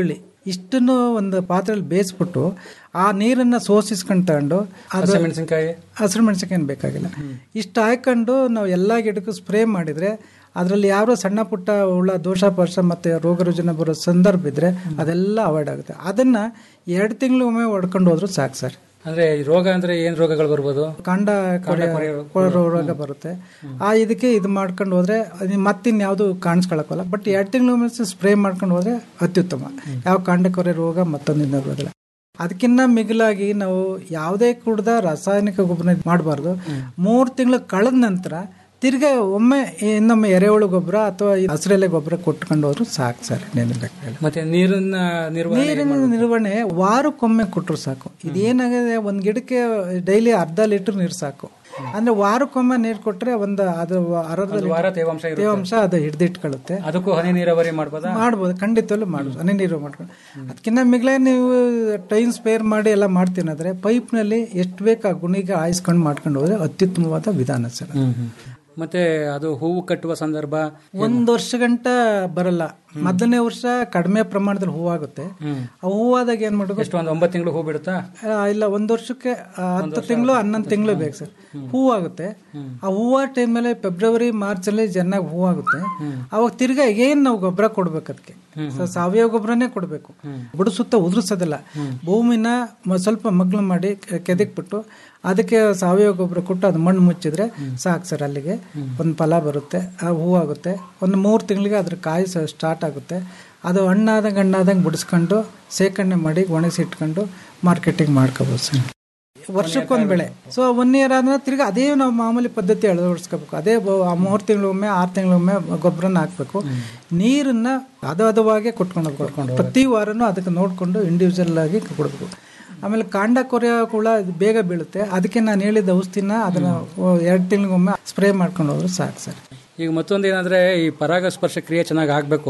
ಇಷ್ಟನ್ನು ಒಂದು ಪಾತ್ರೆಯಲ್ಲಿ ಬೇಯಿಸ್ಬಿಟ್ಟು ಆ ನೀರನ್ನು ಸೋಸಿಸ್ಕೊಂಡು ತಗೊಂಡು ಅದು ಹಸಿಮೆಣಸಿನಕಾಯಿ ಹಸಿರು ಮೆಣಸಿನಕಾಯಿ ಬೇಕಾಗಿಲ್ಲ ಇಷ್ಟು ಹಾಕೊಂಡು ನಾವು ಎಲ್ಲ ಗಿಡಕ್ಕೂ ಸ್ಪ್ರೇ ಮಾಡಿದರೆ ಅದರಲ್ಲಿ ಯಾರೋ ಸಣ್ಣ ಪುಟ್ಟ ಹುಳ ದೋಷ ಪರ್ಷ ಮತ್ತು ರೋಗ ರುಜಿನ ಬರೋ ಸಂದರ್ಭ ಇದ್ದರೆ ಅದೆಲ್ಲ ಅವಾಯ್ಡ್ ಆಗುತ್ತೆ ಅದನ್ನು ಎರಡು ತಿಂಗಳು ಒಮ್ಮೆ ಹೊಡ್ಕೊಂಡು ಹೋದ್ರು ಸಾಕು ಸರ್ ಅಂದ್ರೆ ಈ ರೋಗ ಅಂದ್ರೆ ಏನ್ ರೋಗಗಳು ಬರ್ಬೋದು ಕಾಂಡ ಕೊರೆ- ಕೊರೆ ರೋಗ ಬರುತ್ತೆ ಆ ಇದಕ್ಕೆ ಇದು ಮಾಡ್ಕೊಂಡು ಹೋದ್ರೆ ಅದು ಮತ್ತಿನ್ಯಾವುದು ಕಾಣಿಸ್ಕೊಳಕ್ಕಲ್ಲ ಬಟ್ ಎರಡು ತಿಂಗಳು ಸ್ಪ್ರೇ ಮಾಡ್ಕೊಂಡು ಹೋದ್ರೆ ಅತ್ಯುತ್ತಮ ಯಾವ ಕಾಂಡ ಕೊರೆ ರೋಗ ಮತ್ತೊಂದಿನ ಬರೋದಿಲ್ಲ ಅದಕ್ಕಿಂತ ಮಿಗಿಲಾಗಿ ನಾವು ಯಾವುದೇ ಕುಡ್ದ ರಾಸಾಯನಿಕ ಗೊಬ್ಬರ ಮಾಡಬಾರ್ದು ಮೂರು ತಿಂಗಳು ಕಳೆದ ನಂತರ ತಿರ್ಗಾ ಒಮ್ಮೆ ಇನ್ನೊಮ್ಮೆ ಎರೆಹುಳು ಗೊಬ್ಬರ ಅಥವಾ ಈ ಹಸಿರೆಲೆ ಗೊಬ್ಬರ ಕೊಟ್ಕೊಂಡು ಹೋದ್ರು ಸಾಕು ಸರ್ ಇನ್ನೇನು ಬೇಕಾಗಿಲ್ಲ ಮತ್ತೆ ನೀರನ್ನ ನಿರ್ವಹಣೆ ನೀರಿನ ನಿರ್ವಹಣೆ ವಾರಕ್ಕೊಮ್ಮೆ ಕೊಟ್ಟರು ಸಾಕು ಇದೇನಾಗಿದೆ ಒಂದು ಗಿಡಕ್ಕೆ ಡೈಲಿ ಅರ್ಧ ಲೀಟರ್ ನೀರು ಸಾಕು ಅಂದ್ರೆ ವಾರಕ್ಕೊಮ್ಮೆ ನೀರು ಕೊಟ್ರೆ ಒಂದು ಅದು ಅರ್ಧ ಒಂದು ವಾರ ತೇವಾಂಶ ಇರುತ್ತೆ. ತೇವಾಂಶ ಅದು ಹಿಡಿದಿಟ್ಕೊಳ್ಳುತ್ತೆ ಅದಕ್ಕೂ ಹನಿ ನೀರಾವರಿ ಮಾಡ್ಬೋದಾ ಮಾಡ್ಬೋದು ಖಂಡಿತವಲ್ಲೂ ಮಾಡ್ಬೋದು ಹನಿ ನೀರು ಮಾಡ್ಕೊಂಡು ಅದಕ್ಕಿಂತ ಮಿಗ್ಲೇ ನೀವು ಟೈಮ್ ಸ್ಪೇರ್ ಮಾಡಿ ಎಲ್ಲ ಮಾಡ್ತೀನಂದ್ರೆ ಪೈಪ್ನಲ್ಲಿ ಎಷ್ಟು ಬೇಕು ಆ ಗುಣಿಗೆ ಆಯಿಸ್ಕೊಂಡು ಮಾಡ್ಕೊಂಡು ಹೋದ್ರೆ ಅತ್ಯುತ್ತಮವಾದ ವಿಧಾನ ಸರ್ ಅದು. ಮತ್ತೆ ಅದು ಹೂವು ಕಟ್ಟುವ ಸಂದರ್ಭ ಒಂದ್ ವರ್ಷ ಗಂಟ ಬರಲ್ಲ ಮೊದಲನೇ ವರ್ಷ ಕಡಿಮೆ ಪ್ರಮಾಣದಲ್ಲಿ ಹೂವಾಗುತ್ತೆ ಆ ಹೂವಾದಾಗ ಏನ್ ಮಾಡ್ಬೇಕು ಎಷ್ಟು ಒಂದು ಒಂಬತ್ತು ತಿಂಗಳು ಹೂ ಬಿಡುತ್ತಾ ಆ, ಇಲ್ಲ ಒಂದ್ ವರ್ಷಕ್ಕೆ ಆ, ಹತ್ತು ತಿಂಗಳು ಹನ್ನೊಂದು ತಿಂಗಳು ಬೇಕು ಸರ್ ಹೂವಾಗುತ್ತೆ ಆ ಹೂವ ಟೈಮಲ್ಲಿ ಫೆಬ್ರವರಿ ಮಾರ್ಚ್ ಅಲ್ಲಿ ಚೆನ್ನಾಗಿ ಹೂವಾಗುತ್ತೆ ಅವಾಗ ತಿರ್ಗಾ ಏನ್ ನಾವು ಗೊಬ್ಬರ ಕೊಡ್ಬೇಕು ಅದಕ್ಕೆ ಸೊ ಸಾವಯವ ಗೊಬ್ಬರನೇ ಕೊಡ್ಬೇಕು ಬುಡ ಸುತ್ತ ಉದುರಿಸೋದಿಲ್ಲ ಭೂಮಿನ ಮ- ಸ್ವಲ್ಪ ಮಗ್ಳು ಮಾಡಿ ಕೆದಕ್ಬಿಟ್ಟು ಅದಕ್ಕೆ ಸಾವಯವ ಗೊಬ್ಬರ ಕೊಟ್ಟು ಅದು ಮಣ್ಣು ಮುಚ್ಚಿದ್ರೆ ಸಾಕು ಸರ್ ಅಲ್ಲಿಗೆ ಒಂದು ಫಲ ಬರುತ್ತೆ ಆ ಹೂವಾಗುತ್ತೆ ಒಂದು ಮೂರು ತಿಂಗಳಿಗೆ ಅದ್ರ ಕಾಯಿ ಸ್ಟಾರ್ಟ್ ಆಗುತ್ತೆ ಅದು ಹಣ್ಣಾದಂಗೆ ಹಣ್ಣಾದಂಗೆ ಬಿಡಿಸ್ಕೊಂಡು ಸೇಕರಣೆ ಮಾಡಿ ಒಣಗಿಸಿ ಇಟ್ಕೊಂಡು ಮಾರ್ಕೆಟಿಂಗ್ ಮಾಡ್ಕೋಬೋದು ಸರ್ ವರ್ಷಕ್ಕೊಂದು ಬೆಳೆ ಸೊ ಒನ್ ಇಯರ್ ಆದ್ಮೇಲೆ ತಿರ್ಗಿ ಅದೇ ನಾವು ಮಾಮೂಲಿ ಪದ್ಧತಿ ಅಳವಡಿಸ್ಕೋಬೇಕು ಅದೇ ಬ- ಆ ಮೂರು ತಿಂಗಳಿಗೊಮ್ಮೆ ಆರು ತಿಂಗಳಿಗೊಮ್ಮೆ ಗೊಬ್ಬರನ ಹಾಕ್ಬೇಕು ನೀರನ್ನ ಹದ ಹದವಾಗೆ ಕೊಟ್ಕೊಂಡು ಹೋಗ್ಬೇಕು ಪ್ರತಿ ವಾರನೂ ಅದಕ್ಕೆ ನೋಡಿಕೊಂಡು ಇಂಡಿವಿಜುವಲ್ ಆಗಿ ಕೊಡಬೇಕು ಆಮೇಲೆ ಕಾಂಡ ಕೊರೆಯೋ ಹುಳ ಇದು ಬೇಗ ಬೀಳುತ್ತೆ ಅದಕ್ಕೆ ನಾನು ಹೇಳಿದ ಔಷಧಿನ ಅದನ್ನ ಎರಡು ತಿಂಗಳಿಗೊಮ್ಮೆ ಸ್ಪ್ರೇ ಮಾಡ್ಕೊಂಡು ಹೋದ್ರೆ ಸಾಕು ಸರ್ ಈಗ ಮತ್ತೊಂದು ಏನಂದ್ರೆ ಈ ಪರಾಗಸ್ಪರ್ಶ ಕ್ರಿಯೆ ಚೆನ್ನಾಗಿ ಆಗ್ಬೇಕು